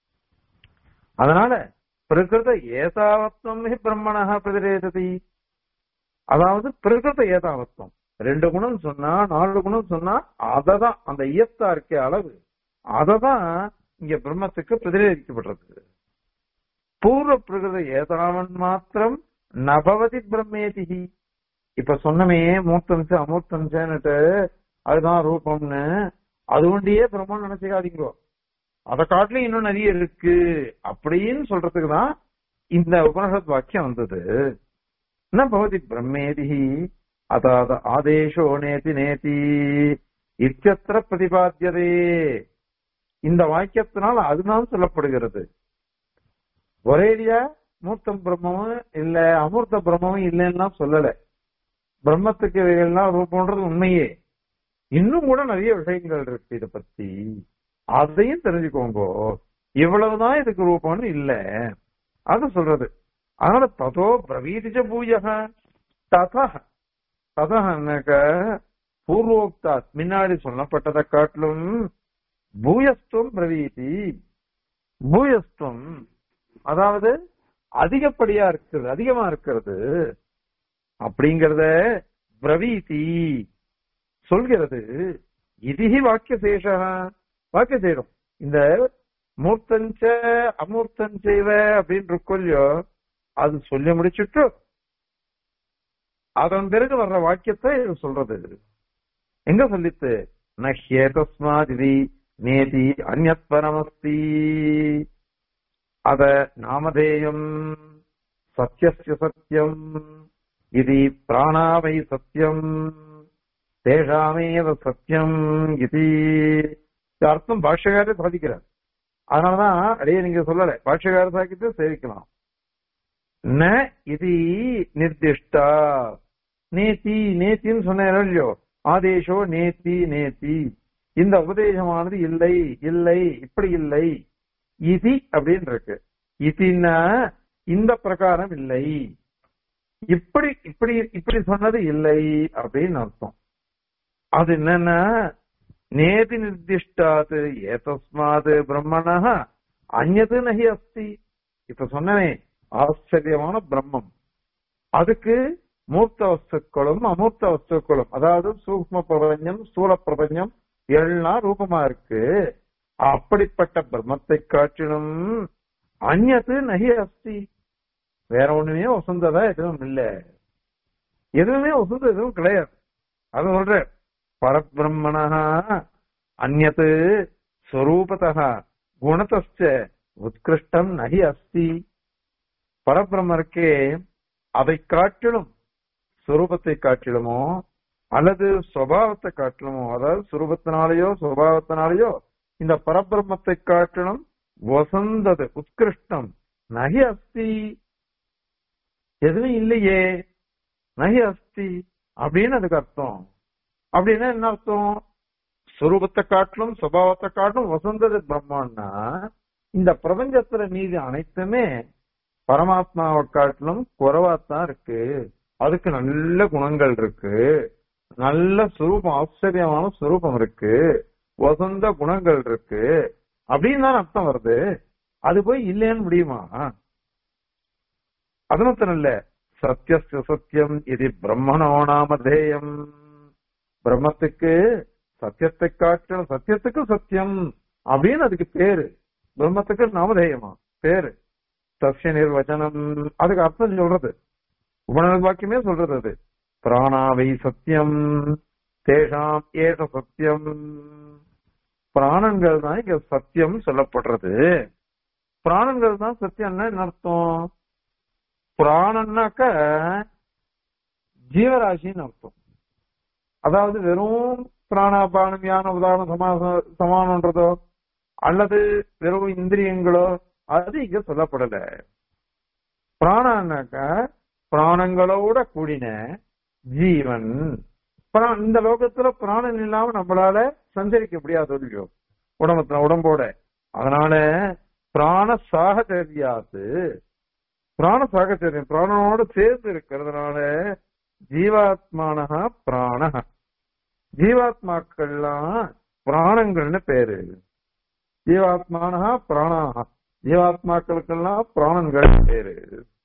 A: அதனால பிரகிருத ஏதாவத்வம் ஹி பிரம்மணா பிரதிரேததி அதாவது பிரகிருத ஏதாவத்வம் ரெண்டு குணம் சொன்னா நாலு குணம் சொன்னா அததான் அந்த இயத்தா இருக்க அளவு அததான் இங்க பிரம்மத்துக்கு பிரதிரேதிக்கப்படுறது பூர்வ பிரகிருத ஏதாவன் மாத்திரம் நபவதி பிரம்மேதிகி இப்ப சொன்னமே மூர்த்தம்ச அமூர்த்தம்சன்னுட்டு அதுதான் ரூபம்னு அது ஒண்டியே பிரம்மன் நினைச்சுக்காதீங்களோ அதை காட்டிலும் இன்னும் நிறைய இருக்கு அப்படின்னு சொல்றதுக்கு தான் இந்த உபனிஷத் வாக்கியம் வந்தது ந பவதி பிரம்மேதி அதாவது ஆதேஷோ நேதி நேதி இத்தியத்திர பிரதிபாத்தியதே இந்த வாக்கியத்தினால் அதுதான் சொல்லப்படுகிறது ஒரேடியா மூர்த்தம் பிரம்மமும் இல்ல அமூர்த்த பிரம்மமும் இல்லைன்னா சொல்லல பிரம்மத்துக்கு இவைகள்லாம் ரூபம்ன்றது உண்மையே இன்னும் கூட நிறைய விஷயங்கள் இருக்கு இத பத்தி அதையும் தெரிஞ்சுக்கோங்க இவ்வளவுதான் இதுக்கு ரூபம்னு இல்ல அது சொல்றது அதனால ததோ பிரவீதிச்ச பூயக தத ததக பூர்வோக்தா முன்னாடி சொல்லப்பட்டதை காட்டிலும் பூயஸ்துவம் பிரவீதி பூயஸ்துவம் அதாவது அதிகப்படியா இருக்கிறது அதிகமா இருக்கிறது அப்படிங்கறத பிரவீதி சொல்கிறது இதிகி வாக்கிய சேஷ வாக்கிய சேரும் இந்த மூர்த்தஞ்ச அமூர்த்தஞ்சைவ அப்படின்னு இருக்கோ இல்லையோ அது சொல்லி முடிச்சுட்டு அதன் பிறகு வர்ற வாக்கியத்தை இது சொல்றது எங்க சொல்லித்து நஹ்யேதஸ்மாதிதி நேதி அந்நத் பரமஸ்தி அத நாமதேயம் சத்தியஸ்ய சத்தியம் இது பிராணாவை சத்தியம் தேஷாமேவ சத்தியம் இது அர்த்தம் பாஷ்யகாரே சாதிக்கிறார் அதனாலதான் அடைய நீங்க சொல்லல பாஷ்யகார சாக்கியத்தை சேவிக்கலாம் ந இது நிர்திஷ்டா நேத்தி நேத்தின்னு சொன்ன இல்லையோ ஆதேஷோ நேத்தி நேத்தி இந்த உபதேசமானது இல்லை இல்லை இப்படி இல்லை இதி அப்படின்னு இருக்கு இதின்னா இந்த பிரகாரம் இல்லை இப்படி இப்படி இப்படி சொன்னது இல்லை அப்படின்னு அர்த்தம் அது என்னன்னா நேதி நிர்திஷ்டாது ஏதஸ்மாது பிரம்மணா அந்நது நகி அஸ்தி இப்ப சொன்னனே ஆச்சரியமான பிரம்மம் அதுக்கு மூர்த்த வஸ்துக்களும் அமூர்த்த வஸ்துக்களும் அதாவது சூக்ம பிரபஞ்சம் ஸ்தூல பிரபஞ்சம் எல்லாம் ரூபமா இருக்கு அப்படிப்பட்ட பிரம்மத்தை காட்டிலும் அந்நது நகி அஸ்தி வேற ஒண்ணுமே வசந்ததா எதுவும் இல்ல எதுவுமே வசந்த எதுவும் கிடையாது அது சொல்ற பரபிரம்மணா அந்நது ஸ்வரூபதா குணதஸ்ச உத்கிருஷ்டம் நகி அஸ்தி பரபிரம்மருக்கே அதை காட்டிலும் சுரூபத்தை காட்டிலுமோ அல்லது சுவாவத்தை காட்டிலுமோ அதாவது சுரூபத்தினாலேயோ சுவாவத்தினாலேயோ இந்த பரபிரம்மத்தை காட்டிலும் வசந்தது உத்கிருஷ்டம் நகி அஸ்தி எதுவும் இல்லையே நகி அஸ்தி அப்படின்னு அதுக்கு அர்த்தம் அப்படின்னா என்ன அர்த்தம் சுரூபத்தை காட்டிலும் சுபாவத்தை காட்டிலும் வசந்தது பிரம்மான்னா இந்த பிரபஞ்சத்துல மீது அனைத்துமே பரமாத்மாவை காட்டிலும் குறைவாத்தான் இருக்கு அதுக்கு நல்ல குணங்கள் இருக்கு நல்ல சுரூபம் ஆச்சரியமான சுரூபம் இருக்கு வசந்த குணங்கள் இருக்கு அப்படின்னு தான் அர்த்தம் வருது அது போய் இல்லைன்னு முடியுமா அது மாத்திரம் இல்ல சத்தியஸ்ய சத்தியம் இது பிரம்மணோ நாமதேயம் பிரம்மத்துக்கு சத்தியத்தை காட்டின சத்தியத்துக்கு சத்தியம் அப்படின்னு அதுக்கு பேரு பிரம்மத்துக்கு நாமதேயமா பேரு சசிய நிர்வச்சனம் அதுக்கு அர்த்தம் சொல்றது உபநல வாக்கியமே சொல்றது அது பிராணாவை சத்தியம் தேஷாம் ஏஷ சத்தியம் பிராணங்கள் தான் இங்க சத்தியம் சொல்லப்படுறது பிராணங்கள் தான் சத்தியம்னா என்ன அர்த்தம் பிராணன்னாக்க ஜீவராசின்னு அர்த்தம் அதாவது வெறும் பிராணாபானம் யான உதாரண சமாச சமானன்றதோ அல்லது வெறும் இந்திரியங்களோ அது இங்க சொல்லப்படல பிராணான்னாக்க பிராணங்களோட கூடின ஜீவன் பிரா- இந்த லோகத்துல பிராணன் இல்லாம நம்மளால சஞ்சரிக்க முடியாது இல்லையோ உடம்புல உடம்போட அதனால பிராண சாகச்சரியாது பிராண சாகச்சரியம் பிராணனோட சேர்ந்து இருக்கிறதுனால ஜீவாத்மானஹா பிராணஹ ஜீவாத்மாக்கள்லாம் பிராணங்கள்னு பேரு ஜீவாத்மானஹா பிராணாக ஜீவாத்மாக்களுக்கெல்லாம் பிராணங்கள் பேரு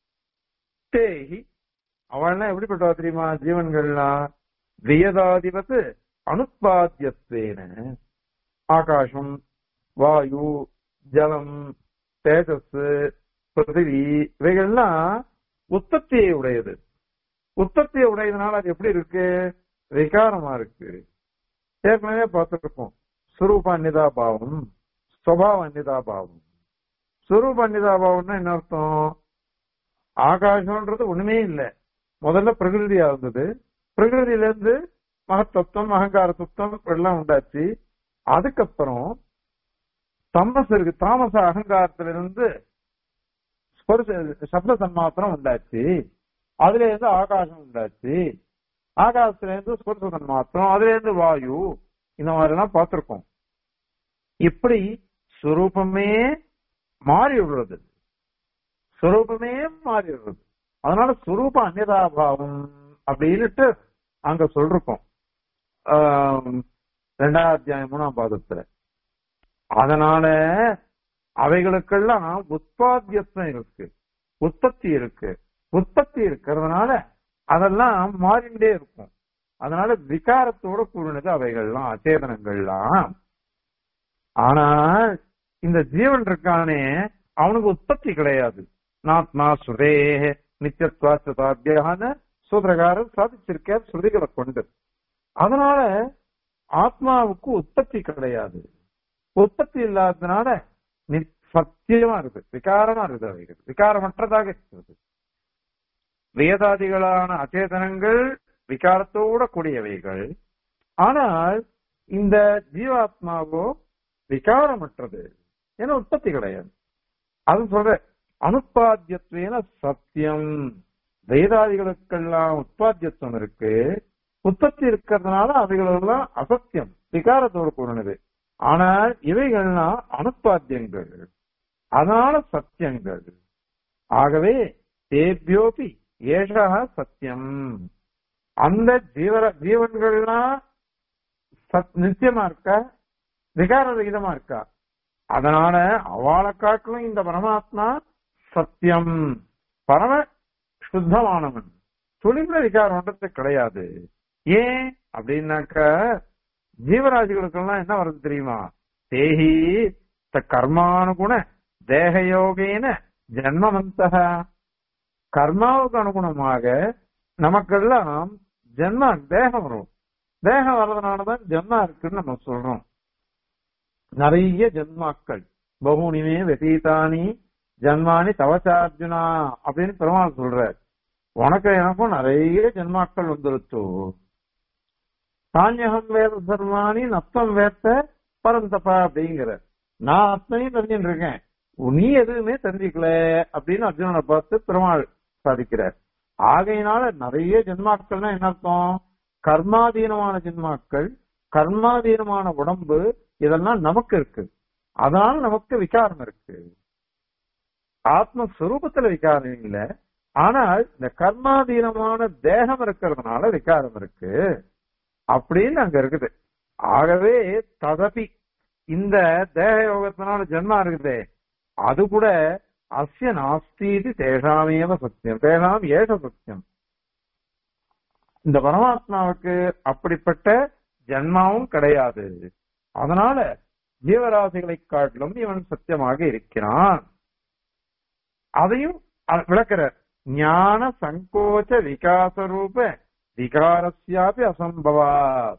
A: தேஹி அவள்லாம் எப்படிப்பட்டவா தெரியுமா ஜீவன்கள்லாம் வியதாதிபத்து அனுத்பாத்தியத்வேன ஆகாசம் வாயு ஜலம் தேஜஸ் பிருத்திவி இவைகள்லாம் உற்பத்தியை உடையது உற்பத்தியை உடையதுனால அது எப்படி இருக்கு விகாரமா இருக்கு ஏற்கனவே பார்த்துருக்கோம் சுரூப அந்நிதாபாவம் சுவாவ அந்நிதாபாவம் சுரூப அந்நிதாபாவம்னா என்ன அர்த்தம் ஆகாசம்ன்றது ஒண்ணுமே இல்ல முதல்ல பிரகிருதியா இருந்தது பிரகிருதியில இருந்து மகத்தத்துவம் அகங்கார தத்துவம் எல்லாம் உண்டாச்சு அதுக்கப்புறம் தமஸ் இருக்கு தாமச அகங்காரத்துல இருந்து ஸ்பர்ச- சப்த தன்மாத்திரம் உண்டாச்சு அதுல இருந்து ஆகாசம் உண்டாச்சு ஆகாசத்துல இருந்து ஸ்பர்ச தன்மாத்திரம் அதுல இருந்து வாயு இந்த மாதிரி எல்லாம் பார்த்திருக்கோம் இப்படி சுரூபமே மாறி உள்ளது சுரூபமே மாறி உள்ளது அதனால சுரூப அந்நிதாபாவம் அப்படின்னுட்டு அங்க சொல்றோம் ஆம், ரெண்டாவது அத்தியாயம் மூணாம் பாதத்துல அதனால அவைகளுக்கெல்லாம் உற்பத்தியத்துவம் இருக்கு உற்பத்தி இருக்கு உற்பத்தி இருக்கிறதுனால அதெல்லாம் மாறிண்டே இருக்கும் அதனால விகாரத்தோட கூடினது அவைகள்லாம் அச்சேதனங்கள்லாம் ஆனால் இந்த ஜீவன் இருக்கானே அவனுக்கு உற்பத்தி கிடையாது நாத்மா சுரே நித்தியத்வாச்சாத்தியான சூத்திரகாரர் சாதிச்சிருக்கார் ஸ்ருதிகளை கொண்டு அதனால ஆத்மாவுக்கு உற்பத்தி கிடையாது உற்பத்தி இல்லாததுனால நி- சத்தியமா இருக்கு விகாரமா இருக்குது அவைகள் விகாரமற்றதாக இருக்கிறது வேதாதிகளான அச்சேதனங்கள் விகாரத்தோட கூடியவைகள் ஆனால் இந்த ஜீவாத்மாவோ விகாரமற்றது ஏன்னா உற்பத்தி கிடையாது அது சொல்ற அனுப்பாத்தியத்துவேன சத்தியம் வேதாதிகளுக்கெல்லாம் உற்பத்தியத்துவம் இருக்கு உற்பத்தி இருக்கிறதுனால அவைகளெல்லாம் அசத்தியம் விகாரத்தோடு கூடினது ஆனால் இவைகள்லாம் அனுப்பாத்தியங்கள் அதனால சத்தியங்கள் ஆகவே தேபியோபி ஏஷா சத்தியம் அந்த ஜீவர ஜீவன்கள்லாம் சத் நித்தியமா இருக்கா விகார ரகிதமா இருக்கா அதனால அவளை காட்டிலும் இந்த பரமாத்மா சத்தியம் பரம சுத்தமானவன் துளிந்த விகாரம்ன்றது கிடையாது ஏன் அப்படின்னாக்க ஜீவராசிகளுக்கெல்லாம் என்ன வருது தெரியுமா தேஹி த கர்மானுகுண தேகயோகேன ஜன்மவந்தக கர்மாவுக்கு அனுகுணமாக நமக்கெல்லாம் ஜென்ம தேகம் வரும் தேகம் வர்றதுனாலதான் ஜென்மா இருக்குன்னு நம்ம சொல்றோம் நிறைய ஜென்மாக்கள் பகுனிமே வெதீதானி ஜன்மானி தவச்சார்ஜுனா அப்படின்னு பெருமாள் சொல்றார் உனக்கு எனக்கும் நிறைய ஜென்மாக்கள் வந்துருச்சு தானியகம் வேத சர்வாணி நத்தம் வேத்த பரந்தப்பா அப்படிங்கிற நான் அத்தனையும் தெரிஞ்சுட்டு இருக்கேன் நீ எதுவுமே தெரிஞ்சுக்கல அப்படின்னு அர்ஜுனனை பார்த்து பெருமாள் சாதிக்கிறார் ஆகையினால நிறைய ஜென்மாக்கள்னா என்ன அர்த்தம் கர்மாதீனமான ஜென்மாக்கள் கர்மாதீனமான உடம்பு இதெல்லாம் நமக்கு இருக்கு அதனால நமக்கு விகாரம் இருக்கு ஆத்மஸ்வரூபத்துல விகாரம் இல்ல ஆனால் இந்த கர்மாதீனமான தேகம் இருக்கிறதுனால விகாரம் இருக்கு அப்படின்னு அங்க இருக்குது ஆகவே ததபி இந்த தேக யோகத்தினால ஜென்மா இருக்குதே அது கூட அஸ்ய நாஸ்தி இது தேஷாமேவ சத்தியம் தேஷாம் ஏக சத்தியம் இந்த பரமாத்மாவுக்கு அப்படிப்பட்ட ஜென்மாவும் கிடையாது அதனால ஜீவராசிகளை காட்டிலும் இவன் சத்தியமாக இருக்கிறான் அதையும் அ- விளக்குறார் ஞான சங்கோச்ச விகாச ரூப விகாரஸ்யாபி அசம்பவா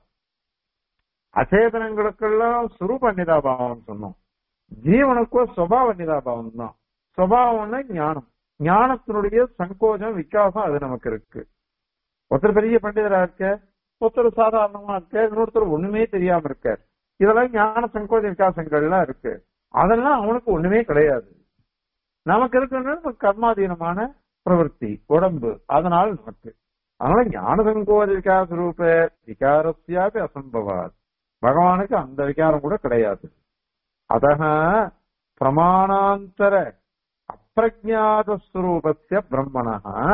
A: அச்சேதனங்களுக்கெல்லாம் சுரூப நிதாபாவம் சொன்னோம் ஜீவனுக்கோ சுவாவ நிதாபாவம் தான் சுவாவம்னா ஞானம் ஞானத்தினுடைய சங்கோஜம் விகாசம் அது நமக்கு இருக்கு ஒருத்தர் பெரிய பண்டிதரா இருக்க ஒருத்தர் சாதாரணமா இருக்க இன்னொருத்தர் ஒண்ணுமே தெரியாம இருக்கார் இதெல்லாம் ஞான சங்கோஜ விகாசங்கள்லாம் இருக்கு அதெல்லாம் அவனுக்கு ஒண்ணுமே கிடையாது நமக்கு இருக்கிறது நமக்கு கர்மாதீனமான பிரவൃத்தி உடம்பு அதனால நமக்கு அதனால ஞான சங்கோஜ விகாச ரூப விகாரஸ்யாபி அசம்பவாத் பகவானுக்கு அந்த விகாரம் கூட கிடையாது அதக பிரமாணாந்தர அப்பிரஜாத ஸ்வரூபஸ்ய பிரம்மணா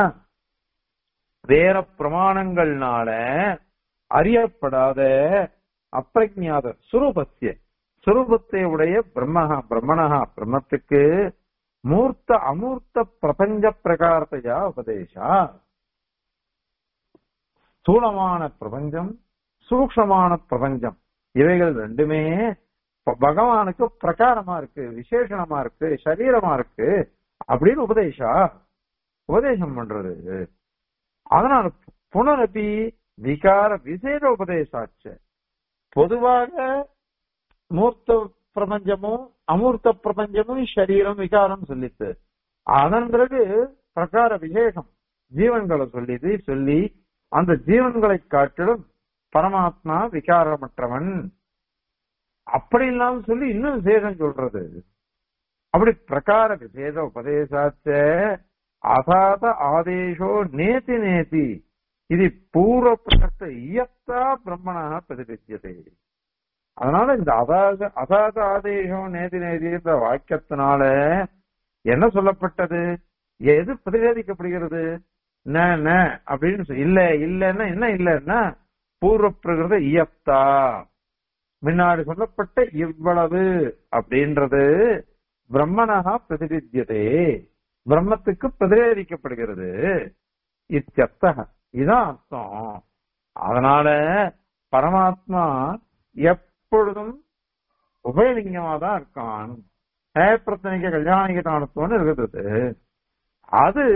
A: வேற பிரமாணங்கள்னால அறியப்படாத அப்பிரஜாத சுரூபத்திய சுரூபத்தை உடைய பிரம்மஹா பிரம்மணஹா பிரம்மத்துக்கு மூர்த்த அமூர்த்த பிரபஞ்ச பிரகாரத்தையா உபதேசா ஸ்தூலமான பிரபஞ்சம் சூக்ஷமான பிரபஞ்சம் இவைகள் ரெண்டுமே ப- பகவானுக்கு பிரகாரமா இருக்கு விசேஷணமா இருக்கு சரீரமா இருக்கு அப்படின்னு உபதேசா உபதேசம் பண்றது அதனால புனரபி விகார விசேட உபதேசாச்சு பொதுவாக மூர்த்த பிரபஞ்சமும் அமூர்த்த பிரபஞ்சமும் சரீரம் விகாரம் சொல்லித்து அதன் பிறகு பிரகார விசேஷம் ஜீவன்களை சொல்லிது சொல்லி அந்த ஜீவன்களை காட்டிலும் பரமாத்மா விகாரமற்றவன் அப்படி இல்லாம சொல்லி இன்னும் விசேஷம் சொல்றது அப்படி பிரகார விசேஷ உபதேசாச்ச அசாத ஆதேசோ நேதி நேதி இது பூர்வ பிரகத்த இயத்தா பிரம்மணா பிரதிபித்தியதே அதனால இந்த அசாத அசாத ஆதேசம் நேதி நேதின்ற வாக்கியத்தினால என்ன சொல்லப்பட்டது எது பிரதிவேதிக்கப்படுகிறது ந ந அப்படின்னு சொல்லி- இல்ல இல்லன்னா என்ன இல்லன்னா பூர்வ பிரகிருத இயப்தா முன்னாடி சொல்லப்பட்ட இவ்வளவு அப்படின்றது பிரம்மனகா பிரதிபித்தியதே பிரம்மத்துக்கு பிரதிவேதிக்கப்படுகிறது இத்தியர்த்தக இதான் அர்த்தம் அதனால பரமாத்மா எப்பொழுதும் உபயலிங்கமா தான் இருக்கான் பிரத்தனைக்கு கல்யாணிக தானத்துவம்னு இருக்குது அது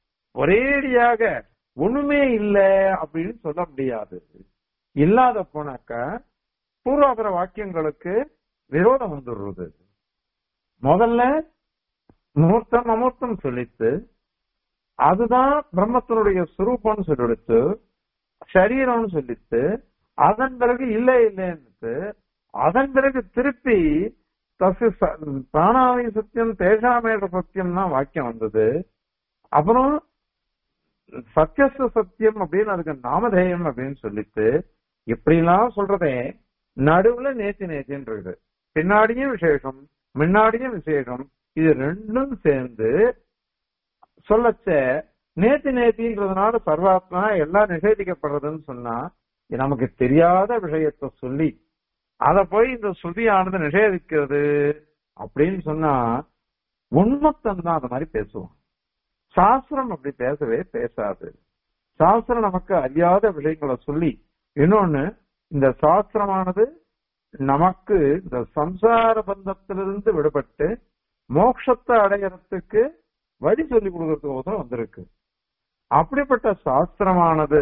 A: ஒரேடியாக ஒண்ணுமே இல்ல அப்படின்னு சொல்ல முடியாது இல்லாத போனாக்க பூர்வாபர வாக்கியங்களுக்கு விரோதம் வந்துடுறது முதல்ல முகூர்த்தம் அமூர்த்தம் சொல்லித்து அதுதான் பிரம்மத்தினுடைய சுரூபம்னு சொல்லிடுத்து சரீரம்னு சொல்லித்து அதன் பிறகு இல்லை இல்லைன்னு அதன் பிறகு திருப்பி தஸ்ய ச- பிராணாவை சத்தியம் தேஷாமேட சத்தியம் தான் வாக்கியம் வந்தது அப்புறம் சத்தியஸ்த சத்தியம் அப்படின்னு அதுக்கு நாமதேயம் அப்படின்னு சொல்லிட்டு இப்படிலாம் சொல்றதே நடுவுல நேத்தி நேத்தின்றது பின்னாடியும் விசேஷம் முன்னாடியும் விசேஷம் இது ரெண்டும் சேர்ந்து சொல்லச்ச நேத்தி நேத்தின்றதுனால சர்வாத்மா எல்லாம் நிஷேதிக்கப்படுறதுன்னு சொன்னா இது நமக்கு தெரியாத விஷயத்த சொல்லி அத போய் இந்த ஸ்ருதியானது நிஷேதிக்கிறது அப்படின்னு சொன்னா உண்மத்தம் தான் அந்த மாதிரி பேசுவோம் சாஸ்திரம் அப்படி பேசவே பேசாது சாஸ்திரம் நமக்கு அறியாத விஷயங்களை சொல்லி இன்னொன்னு இந்த சாஸ்திரமானது நமக்கு இந்த சம்சார பந்தத்திலிருந்து விடுபட்டு மோட்சத்தை அடையறதுக்கு வழி சொல்லி கொடுக்கறதுக்கோசரம் வந்திருக்கு அப்படிப்பட்ட சாஸ்திரமானது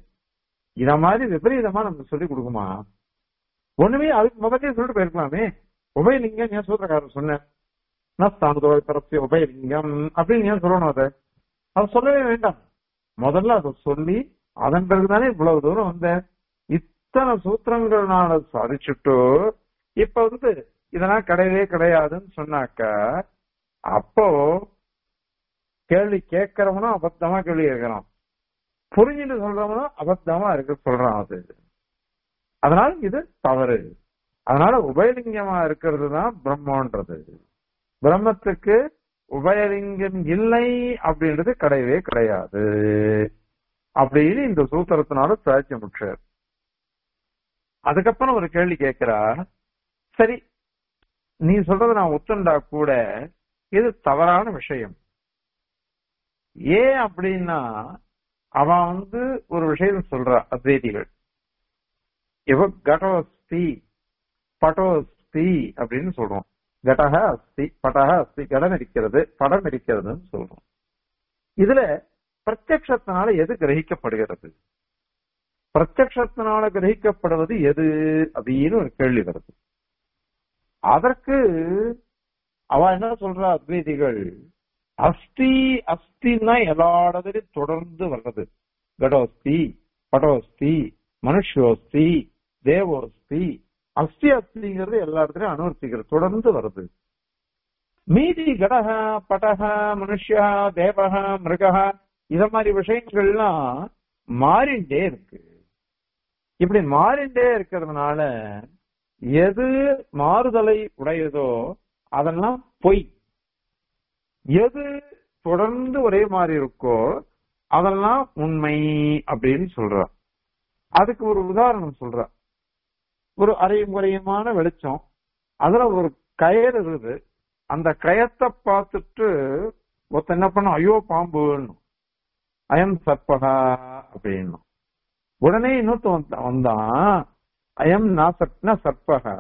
A: இத மாதிரி விபரீதமா நமக்கு சொல்லி கொடுக்குமா ஒண்ணுமே அதுக்கு முதல்ல சொல்லிட்டு போயிருக்கலாமே உபயலிங்கம் ஏன் சூத்திரக்காரர் சொன்னேன் நஸ்தானதோ பரப்பிய உபயலிங்கம் அப்படின்னு ஏன் சொல்லணும் அதை அதை சொல்லவே வேண்டாம் முதல்ல அதை சொல்லி அதன் பிறகுதானே இவ்வளவு தூரம் வந்தேன் இத்தனை சூத்திரங்கள்னால சாதிச்சுட்டு இப்ப வந்து இதெல்லாம் கிடையவே கிடையாதுன்னு சொன்னாக்கா அப்போ கேள்வி கேட்கறவனும் அபத்தமா கேள்வி கேட்கறான் புரிஞ்சுட்டு சொல்றவனும் அபத்தமா இருக்க சொல்றான் அது அதனால இது தவறு அதனால உபயலிங்கமா இருக்கிறது தான் பிரம்மன்றது பிரம்மத்துக்கு உபயலிங்கம் இல்லை அப்படின்றது கிடையவே கிடையாது அப்படின்னு இந்த சூத்திரத்தினால சாட்சி முற்றார் அதுக்கப்புறம் ஒரு கேள்வி கேட்கிறா சரி நீ சொல்றத நான் ஒத்துண்டா கூட இது தவறான விஷயம் ஏன் அப்படின்னா அவன் வந்து ஒரு விஷயம் சொல்றா அத்வைதிகள் இவ கடோஸ்தி பட்டோஸ்தி அப்படின்னு சொல்றோம் கடக அஸ்தி படக அஸ்தி கடம் இருக்கிறது படம் இருக்கிறதுன்னு சொல்றோம் இதுல பிரத்யக்ஷத்தினால எது கிரகிக்கப்படுகிறது பிரத்யக்ஷத்தினால கிரகிக்கப்படுவது எது அப்படின்னு ஒரு கேள்வி வருது அதற்கு அவ என்ன சொல்றா அத்வைதிகள் அஸ்தி அஸ்தின்னா எல்லா இடத்துலயும் தொடர்ந்து வர்றது கடோஸ்தி படோஸ்தி மனுஷோஸ்தி தேவோஸ்தி அஸ்தி அஸ்திங்கிறது எல்லா இடத்துலயும் அனுவர்த்திக்கிறது தொடர்ந்து வருது மீதி கடக படக மனுஷா தேவக மிருகா இத மாதிரி விஷயங்கள்லாம் மாறிண்டே இருக்கு இப்படி மாறிண்டே இருக்கிறதுனால எது மாறுதலை உடையதோ அதெல்லாம் பொய் எது தொடர்ந்து ஒரே மாதிரி இருக்கோ அதெல்லாம் உண்மை அப்படின்னு சொல்ற அதுக்கு ஒரு உதாரணம் சொல்ற ஒரு அரையும் குறையுமான வெளிச்சம் அதுல ஒரு கயர் இருக்குது அந்த கயத்தை பார்த்துட்டு ஒருத்த என்ன பண்ண ஐயோ பாம்புன்னு அயம் சர்ப்பகா அப்படின்னு உடனே இன்னொருத்த வந்தான் அயம் நாசக்ன சர்ப்பகா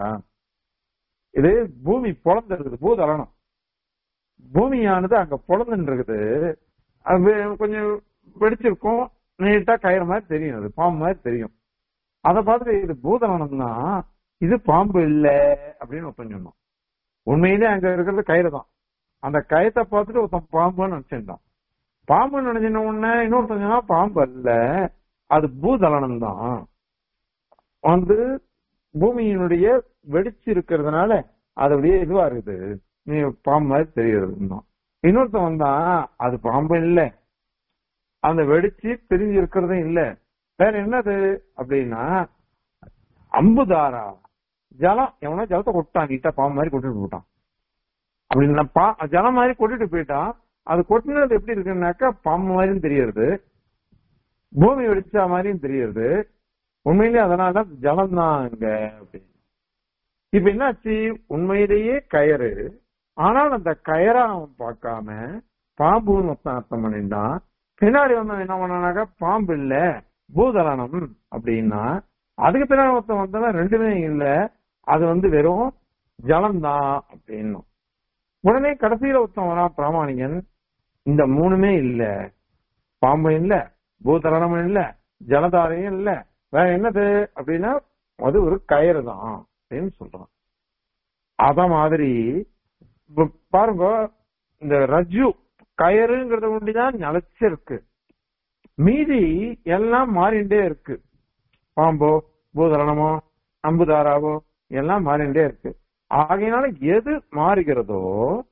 A: இது பூமி பொழந்திருக்குது பூதலனம் பூமியானது அங்க பொழந்துன்னு இருக்குது அது கொஞ்சம் வெடிச்சிருக்கும் நீட்டா கயிறு மாதிரி தெரியும் அது பாம்பு மாதிரி தெரியும் அதை பார்த்துட்டு இது பூதலனம் தான் இது பாம்பு இல்ல அப்படின்னு ஒருத்தன் சொன்னான் உண்மையிலே அங்க இருக்கிறது கயிறு தான் அந்த கயத்தை பார்த்துட்டு ஒருத்தன் பாம்புன்னு நினைச்சிருந்தான் பாம்பு நினைச்சின உடனே இன்னொருத்தன் சொன்னா பாம்பு அல்ல அது பூதலனம் தான் வந்து பூமியினுடைய வெடிச்சு இருக்கிறதுனால அது அப்படியே இதுவா இருக்குது நீ பாம்பு மாதிரி தெரியுது இன்னொருத்தன் வந்தா அது பாம்பு இல்ல அந்த வெடிச்சு பிரிஞ்சு இருக்கிறதும் இல்ல வேற என்னது அப்படின்னா அம்புதாரா ஜலம் எவனோ ஜலத்தை கொட்டான் நீட்டா பாம்பு மாதிரி கொட்டிட்டு போட்டான் அப்படின்னா பா ஜலம் மாதிரி கொட்டிட்டு போயிட்டான் அது கொட்டினது எப்படி இருக்குன்னாக்கா பாம்பு மாதிரியும் தெரியறது பூமி வெடிச்சா மாதிரியும் தெரியறது உண்மையிலேயே அதனால ஜலம் தான் அங்க அப்படின்னு இப்ப என்னாச்சு உண்மையிலேயே கயறு ஆனால் அந்த கயரை அவன் பார்க்காம பாம்புன்னு ஒருத்தன் அர்த்தம் பண்ணிட்டான் பின்னாடி வந்து என்ன பண்ணானாக்கா பாம்பு இல்ல பூதலனம் அப்படின்னா அதுக்கு பின்னாடி ஒருத்தன் வந்தவன் ரெண்டுமே இல்ல அது வந்து வெறும் ஜலம்தான் அப்படின்னும் உடனே கடைசியில ஒருத்தன் வரான் பிராமணிகன் இந்த மூணுமே இல்ல பாம்பு இல்ல பூதலனமும் இல்ல ஜலதாரையும் இல்ல வேற என்னது அப்படின்னா அது ஒரு கயிறு தான் அப்படின்னு சொல்றான் அத மாதிரி பாருங்க இந்த ரஜு கயறுங்கிறத ஒண்டிதான் நிலைச்சிருக்கு மீதி எல்லாம் மாறிண்டே இருக்கு பாம்போ பூதலனமோ அம்புதாராவோ எல்லாம் மாறிண்டே இருக்கு ஆகையினால எது மாறுகிறதோ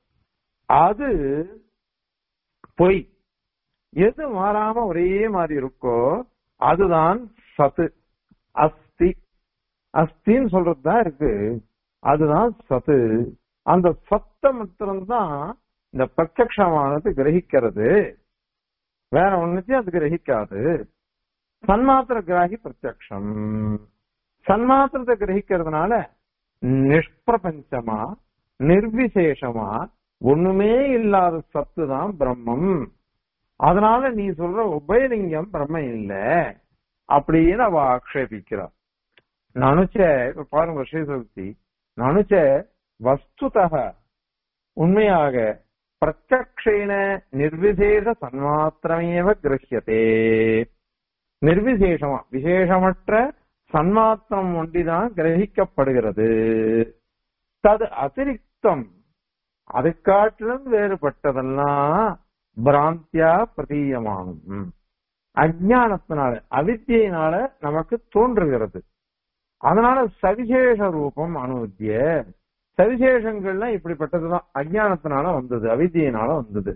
A: அது பொய் எது மாறாம ஒரே மாதிரி இருக்கோ அதுதான் சத்து அஸ்தி அஸ்தின்னு சொல்றதுதான் இருக்கு அதுதான் சத்து அந்த சத்த மாத்திரம்தான் இந்த பிரத்யமானது கிரகிக்கிறது வேற ஒண்ணுத்தையும் அது கிரகிக்காது சன்மாத்திர கிராகி பிரத்யக்ஷம் சன்மாத்திரத்தை கிரகிக்கிறதுனால நிஷ்பிரபஞ்சமா நிர்விசேஷமா ஒண்ணுமே இல்லாத சத்து தான் பிரம்மம் அதனால நீ சொல்ற உபயலிங்கம் பிரம்ம இல்ல அப்படின்னு அவ ஆக்ஷேபிக்கிறார் நனுச்ச இப்ப பாருங்க ஸ்ரீசக்தி நனுச்ச வஸ்துதக உண்மையாக பிரத்யக்ஷேன நிர்விசேஷ சன்மாத்திரமேவ கிரகியதே நிர்விசேஷமா விசேஷமற்ற சன்மாத்திரம் ஒன்றிதான் கிரகிக்கப்படுகிறது தது அதிரிக்தம் அதை காட்டிலும் வேறுபட்டதெல்லாம் பிராந்தியா பிரதீயமாகும் அஜானத்தினால அவித்தியினால நமக்கு தோன்றுகிறது அதனால சவிசேஷ ரூபம் அனுத்திய சவிசேஷங்கள்லாம் இப்படிப்பட்டதுதான் அஜானத்தினால வந்தது அவித்தியினால வந்தது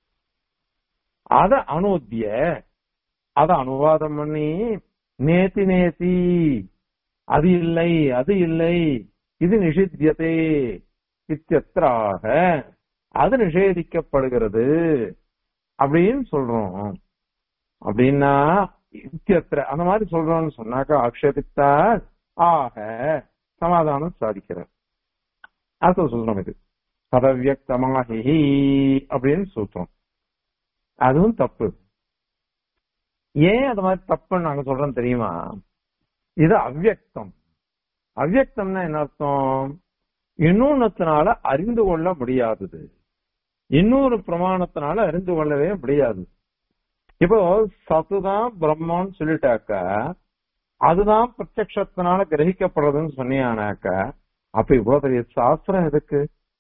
A: அத அனூத்திய அத அனுவாதம் பண்ணி நேத்தி நேத்தி அது இல்லை அது இல்லை இது நிஷித்தியதே இத்தியத்ராக அது நிஷேதிக்கப்படுகிறது அப்படின்னு சொல்றோம் அப்படின்னா இத்தியத்திர அந்த மாதிரி சொல்றோம்னு சொன்னாக்கா ஆக்ஷேபித்தால் ஆக சமாதானம் சாதிக்கிறார் அடுத்த சூத்திரம் இது பதவியக்தமாகி அப்படின்னு சூத்திரம் அதுவும் தப்பு ஏன் அது மாதிரி தப்புன்னு நாங்க சொல்றோம் தெரியுமா இது அவ்யக்தம் அவ்யக்தம்னா என்ன அர்த்தம் இன்னொன்னத்தினால அறிந்து கொள்ள முடியாதது இன்னொரு பிரமாணத்தினால அறிந்து கொள்ளவே முடியாது இப்போ சத்துதான் பிரம்மன்னு சொல்லிட்டாக்க அதுதான் பிரத்யக்ஷத்தினால கிரகிக்கப்படுறதுன்னு சொன்னியானாக்க அப்ப இவ்வளவு பெரிய சாஸ்திரம் எதுக்கு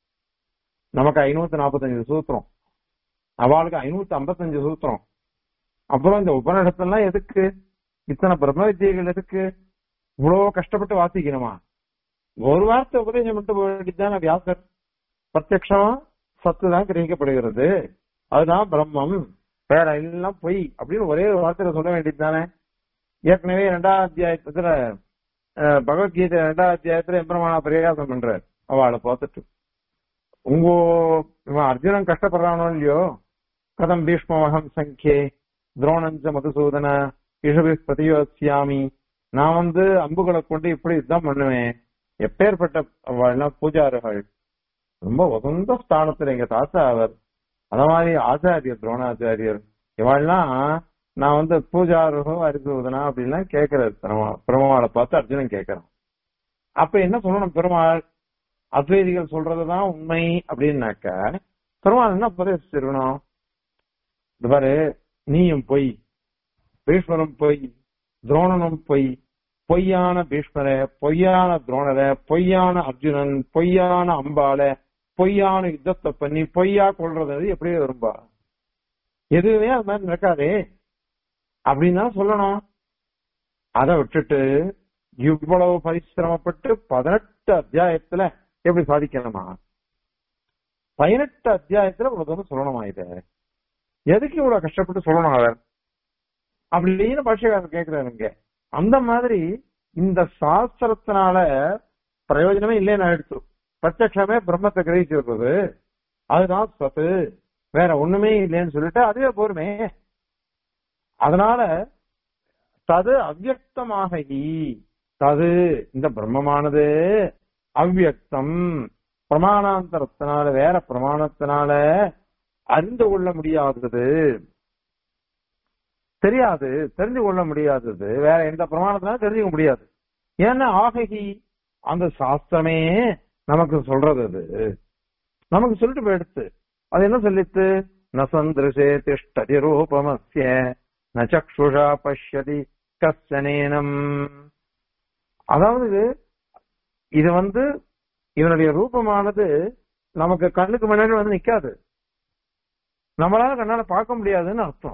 A: நமக்கு ஐநூத்தி நாற்பத்தஞ்சு சூத்திரம் அவளுக்கு ஐநூத்தி ஐம்பத்தஞ்சு சூத்திரம் அப்புறம் இந்த உபநிடத்தெல்லாம் எதுக்கு இத்தனை பிரம்ம வித்தியைகள் எதுக்கு இவ்வளவு கஷ்டப்பட்டு வாசிக்கணுமா ஒரு வார்த்தை உபதேசம் மட்டும் வேண்டியதுதான வியாசர் பிரத்யக்ஷம் சத்து தான் கிரகிக்கப்படுகிறது அதுதான் பிரம்மம் வேற எல்லாம் பொய் அப்படின்னு ஒரே ஒரு வார்த்தையில சொல்ல வேண்டியது தானே ஏற்கனவே ரெண்டாம் அத்தியாயத்துல அஹ், பகவத்கீதை ரெண்டாம் அத்தியாயத்துல எம்பெருமானா பிரயாசம் பண்றார் அவளை பார்த்துட்டு உங்க இவன் அர்ஜுனன் கஷ்டப்படுறானோ இல்லையோ கதம் பீஷ்மவகம் சங்கே துரோணஞ்ச மதுசூதன இஷபி பிரதியோசியாமி நான் வந்து அம்புகளை கொண்டு இப்படி இதுதான் பண்ணுவேன் எப்பேற்பட்ட அவள்லாம் பூஜாரிகள் ரொம்ப உகந்த ஸ்தானத்துல எங்க தாத்தா அவர் அத மாதிரி ஆச்சாரியர் துரோணாச்சாரியர் இவாள்லாம் நான் வந்து பூஜாரோ அரிசூதனா அப்படின்லாம் கேட்கிறாரு பெருமா- பெருமாளை பார்த்து அர்ஜுனன் கேட்கறான் அப்ப என்ன சொல்லணும் பெருமாள் அத்வைதிகள் சொல்றதுதான் உண்மை அப்படின்னாக்க பெருமாள் என்ன உபதேசிச்சிருக்கணும் இந்த பாரு நீயும் பொய் பீஷ்மரும் பொய் துரோணனும் பொய் பொய்யான பீஷ்மரை பொய்யான துரோணரை பொய்யான அர்ஜுனன் பொய்யான அம்பால பொய்யான யுத்தத்தை பண்ணி பொய்யா கொள்றது எப்படி வரும்பா எதுவுமே அது மாதிரி நடக்காதே அப்படின்னு தான் சொல்லணும் அதை விட்டுட்டு இவ்வளவு பரிசிரமப்பட்டு பதினெட்டு அத்தியாயத்துல எப்படி சாதிக்கணுமா பதினெட்டு அத்தியாயத்துல இவ்வளவு தூரம் சொல்லணுமா இத எதுக்கு இவ்வளவு கஷ்டப்பட்டு சொல்லணும் அவர் அப்படின்னு பாஷ்யக்காரர் கேட்கிறாருங்க அந்த மாதிரி இந்த சாஸ்திரத்தினால பிரயோஜனமே இல்லைன்னு ஆயிடுச்சு பிரத்யக்ஷமே பிரம்மத்தை கிரகிச்சு வருவது அதுதான் சத்து வேற ஒண்ணுமே இல்லைன்னு சொல்லிட்டு அதுவே போருமே அதனால தது அவ்யக்தமாக தது இந்த பிரம்மமானது அவ்யக்தம் பிரமாணாந்தரத்தினால வேற பிரமாணத்தினால அறிந்து கொள்ள முடியாதது தெரியாது தெரிஞ்சு கொள்ள முடியாதது வேற எந்த பிரமாணத்தினாலும் தெரிஞ்சுக்க முடியாது ஏன்னா ஆகி அந்த சாஸ்திரமே நமக்கு சொல்றது அது நமக்கு சொல்லிட்டு போயிடுத்து அது என்ன சொல்லித்து நசந்திருஷே திஷ்டதி ரூபமஸ்ய ந சக்ஷுஷா பஷ்யதி கஷ்டனேனம் அதாவது இது வந்து இதனுடைய ரூபமானது நமக்கு கண்ணுக்கு முன்னாடி வந்து நிக்காது நம்மளால கண்ணால பார்க்க முடியாதுன்னு அர்த்தம்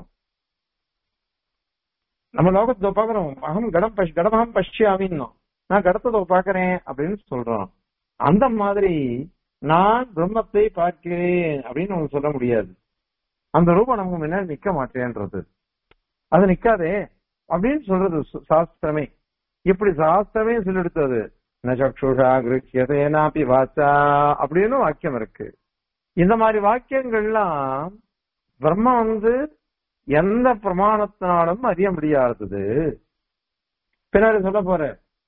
A: நம்ம லோகத்தை பாக்குறோம் அகம் கடம் பஷ் கடமகம் பஷ்யாமின்னோம் நான் கடத்ததை பாக்குறேன் அப்படின்னு சொல்றோம் அந்த மாதிரி நான் பிரம்மத்தை பார்க்கிறேன் அப்படின்னு நம்ம சொல்ல முடியாது அந்த ரூபம் நமக்கு முன்னாடி நிக்க மாட்டேன்றது அது நிக்காதே அப்படின்னு சொல்றது சு- சாஸ்திரமே இப்படி சாஸ்திரமே சொல்லெடுத்தது ந சக்ஷுஷா கிருஹ்யதேனாபி வாச்சா அப்படின்னு வாக்கியம் இருக்கு இந்த மாதிரி வாக்கியங்கள்லாம் பிரம்ம வந்து எந்த பிரமாணத்தினாலும் அறிய முடியாதது பின்னாடி சொல்ல போற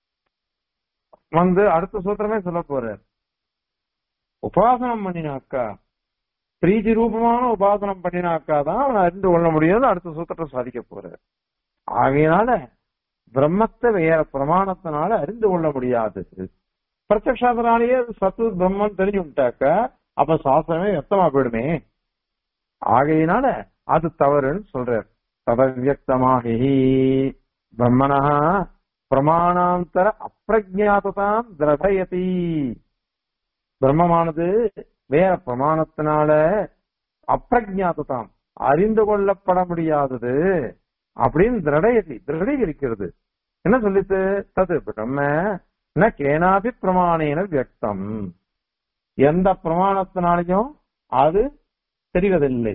A: வந்து அடுத்த சூத்திரமே சொல்ல போற உபாசனம் பண்ணினாக்கா பிரீதி ரூபமான உபாசனம் பண்ணினாக்கா தான் அவன் அறிந்து கொள்ள முடியாது அடுத்த சூத்திரத்தை சாதிக்க போற ஆகையினால பிரம்மத்தை வேற பிரமாணத்தினால அறிந்து கொள்ள முடியாது பிரத்யக்ஷாதனாலேயே அது சத்து பிரம்மன் தெரிஞ்சு விட்டாக்க அப்ப சாஸ்திரமே எத்தமா போயிடுமே ஆகையினால அது தவறுன்னு சொல்றார் ததவியக்தமாகி பிரம்மணா பிரமாணாந்தர அப்பிரஜாததாம் திரடயதி பிரம்மமானது வேற பிரமாணத்தினால அப்பிரஜாததாம் அறிந்து கொள்ளப்பட முடியாதது அப்படின்னு திரடயதி திருடீகரிக்கிறது என்ன சொல்லித்து தது பிரம்ம ந கேனாபி பிரமாணேன வியக்தம் எந்த பிரமாணத்தினாலையும் அது தெரிவதில்லை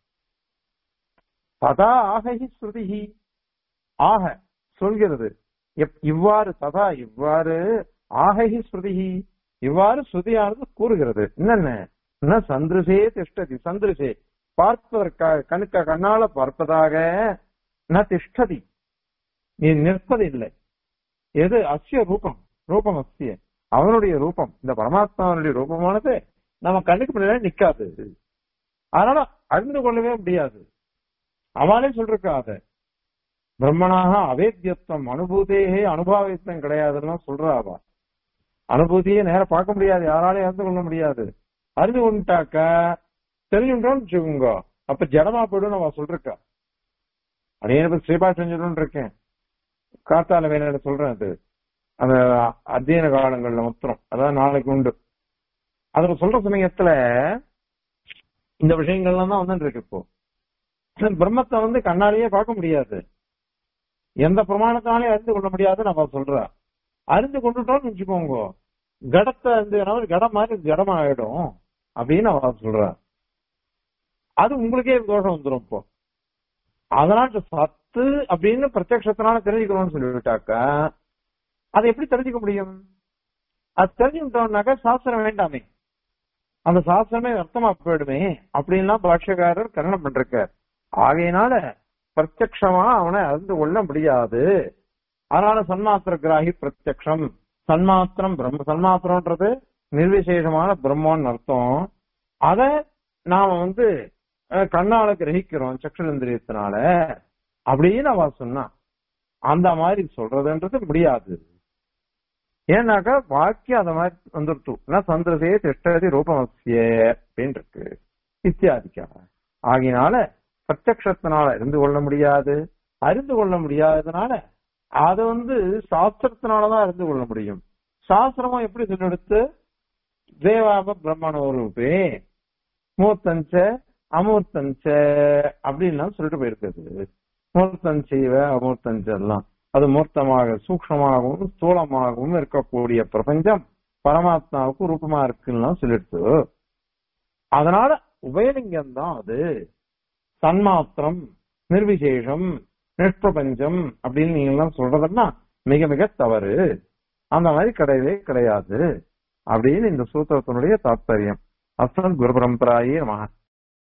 A: ததா ஆகி ஸ்ருதிஹி ஆக சொல்கிறது எப்- இவ்வாறு ததா இவ்வாறு ஆகி ஸ்ருதிஹி இவ்வாறு ஸ்ருதியானது கூறுகிறது என்னென்ன ந சந்திருசே திஷ்டதி சந்திருசே பார்ப்பதற்காக கணுக்க கண்ணால பார்ப்பதாக ந திஷ்டதி நீ நிற்பதில்லை எது அஸ்ய ரூபம் ரூபம் அஸ்ய அவனுடைய ரூபம் இந்த பரமாத்மாவனுடைய ரூபமானது நம்ம கண்ணுக்கு முன்னாடி நிக்காது அதனால அறிந்து கொள்ளவே முடியாது அவளே சொல்றா அத பிரம்மனாக அவேத்தியத்துவம் அனுபூதியே அனுபவித்தம் கிடையாதுன்னா சொல்றா அவ அனுபூதியை நேரம் பார்க்க முடியாது யாராலையும் அறிந்து கொள்ள முடியாது அறிந்து கொண்டுட்டாக்க தெரிஞ்சுட்டோம்னு வச்சுக்கோங்க அப்ப ஜடமா போயிடும் அவ சொல்றா அப்படியே ஸ்ரீபாஷன் சொல்லணும்னு இருக்கேன் காத்தால வேலை சொல்றேன் அது அந்த அத்தியன காலங்கள்ல மொத்தம் அதாவது நாளைக்கு உண்டு அதுல சொல்ற சமயத்துல இந்த விஷயங்கள்லாம் தான் வந்துட்டு இருக்கு இப்போ பிரம்மத்தை வந்து கண்ணாலேயே பார்க்க முடியாது எந்த பிரமாணத்தாலே அறிந்து கொள்ள முடியாது நம்ம சொல்றா அறிந்து கொண்டுட்டோம்னு வச்சுக்கோங்க கடத்தை வந்து கடம் மாதிரி ஜடம் ஆயிடும் அப்படின்னு அவ சொல்றா அது உங்களுக்கே தோஷம் வந்துடும் இப்போ அதனால சத்து அப்படின்னு பிரத்யக்ஷத்தினால தெரிஞ்சுக்கணும்னு சொல்லிவிட்டாக்கா அதை எப்படி தெரிஞ்சுக்க முடியும் அது தெரிஞ்சுக்கிட்டோம்னாக்கா சாஸ்திரம் வேண்டாமே அந்த சாஸ்திரமே அர்த்தமா போயிடுமே அப்படின்லாம் பாஷ்யக்காரர் கரணம் பண்றார் ஆகையினால பிரத்யக்ஷமா அவனை அறிந்து கொள்ள முடியாது அதனால சன்மாத்திர கிராகி பிரத்யக்ஷம் சன்மாத்திரம் பிரம்ம சன்மாத்திரம்ன்றது நிர்விசேஷமான பிரம்மன்னு அர்த்தம் அத நாம வந்து கண்ணால கிரகிக்கிறோம் சக்ஷரந்திரியத்தினால அப்படின்னு அவ சொன்னா அந்த மாதிரி சொல்றதுன்றது முடியாது ஏன்னாக்கா வாக்கியம் அந்த மாதிரி வந்துருத்து சந்திரசே திஷ்டதி ரூபமசிய அப்படின்னு இருக்கு இத்தியாதிக்கா ஆகினால பிரத்யக்ஷத்தினால அறிந்து கொள்ள முடியாது அறிந்து கொள்ள முடியாததுனால அதை வந்து சாஸ்திரத்தினாலதான் அறிந்து கொள்ள முடியும் சாஸ்திரமும் எப்படி சொல்லெடுத்து தேவாப பிரம்மணோரூபே மூர்த்தஞ்ச அமூர்த்தஞ்ச அப்படின்லாம் சொல்லிட்டு போயிருக்குது மூர்த்தஞ்சைவ அமூர்த்தஞ்ச எல்லாம் அது மூர்த்தமாக சூக்ஷமாகவும் ஸ்தூலமாகவும் இருக்கக்கூடிய பிரபஞ்சம் பரமாத்மாவுக்கு ரூபமா இருக்குன்னு சொல்லிடுச்சு அதனால உபயலிங்கம் தான் அது தன்மாத்திரம் நிர்விசேஷம் நிஷ்பிரபஞ்சம் அப்படின்னு நீங்க எல்லாம் சொல்றதுன்னா மிக மிக தவறு அந்த மாதிரி கிடையவே கிடையாது அப்படின்னு இந்த சூத்திரத்தினுடைய தாத்பரியம் அஸ்மத் குரு பரம்பராயே நமக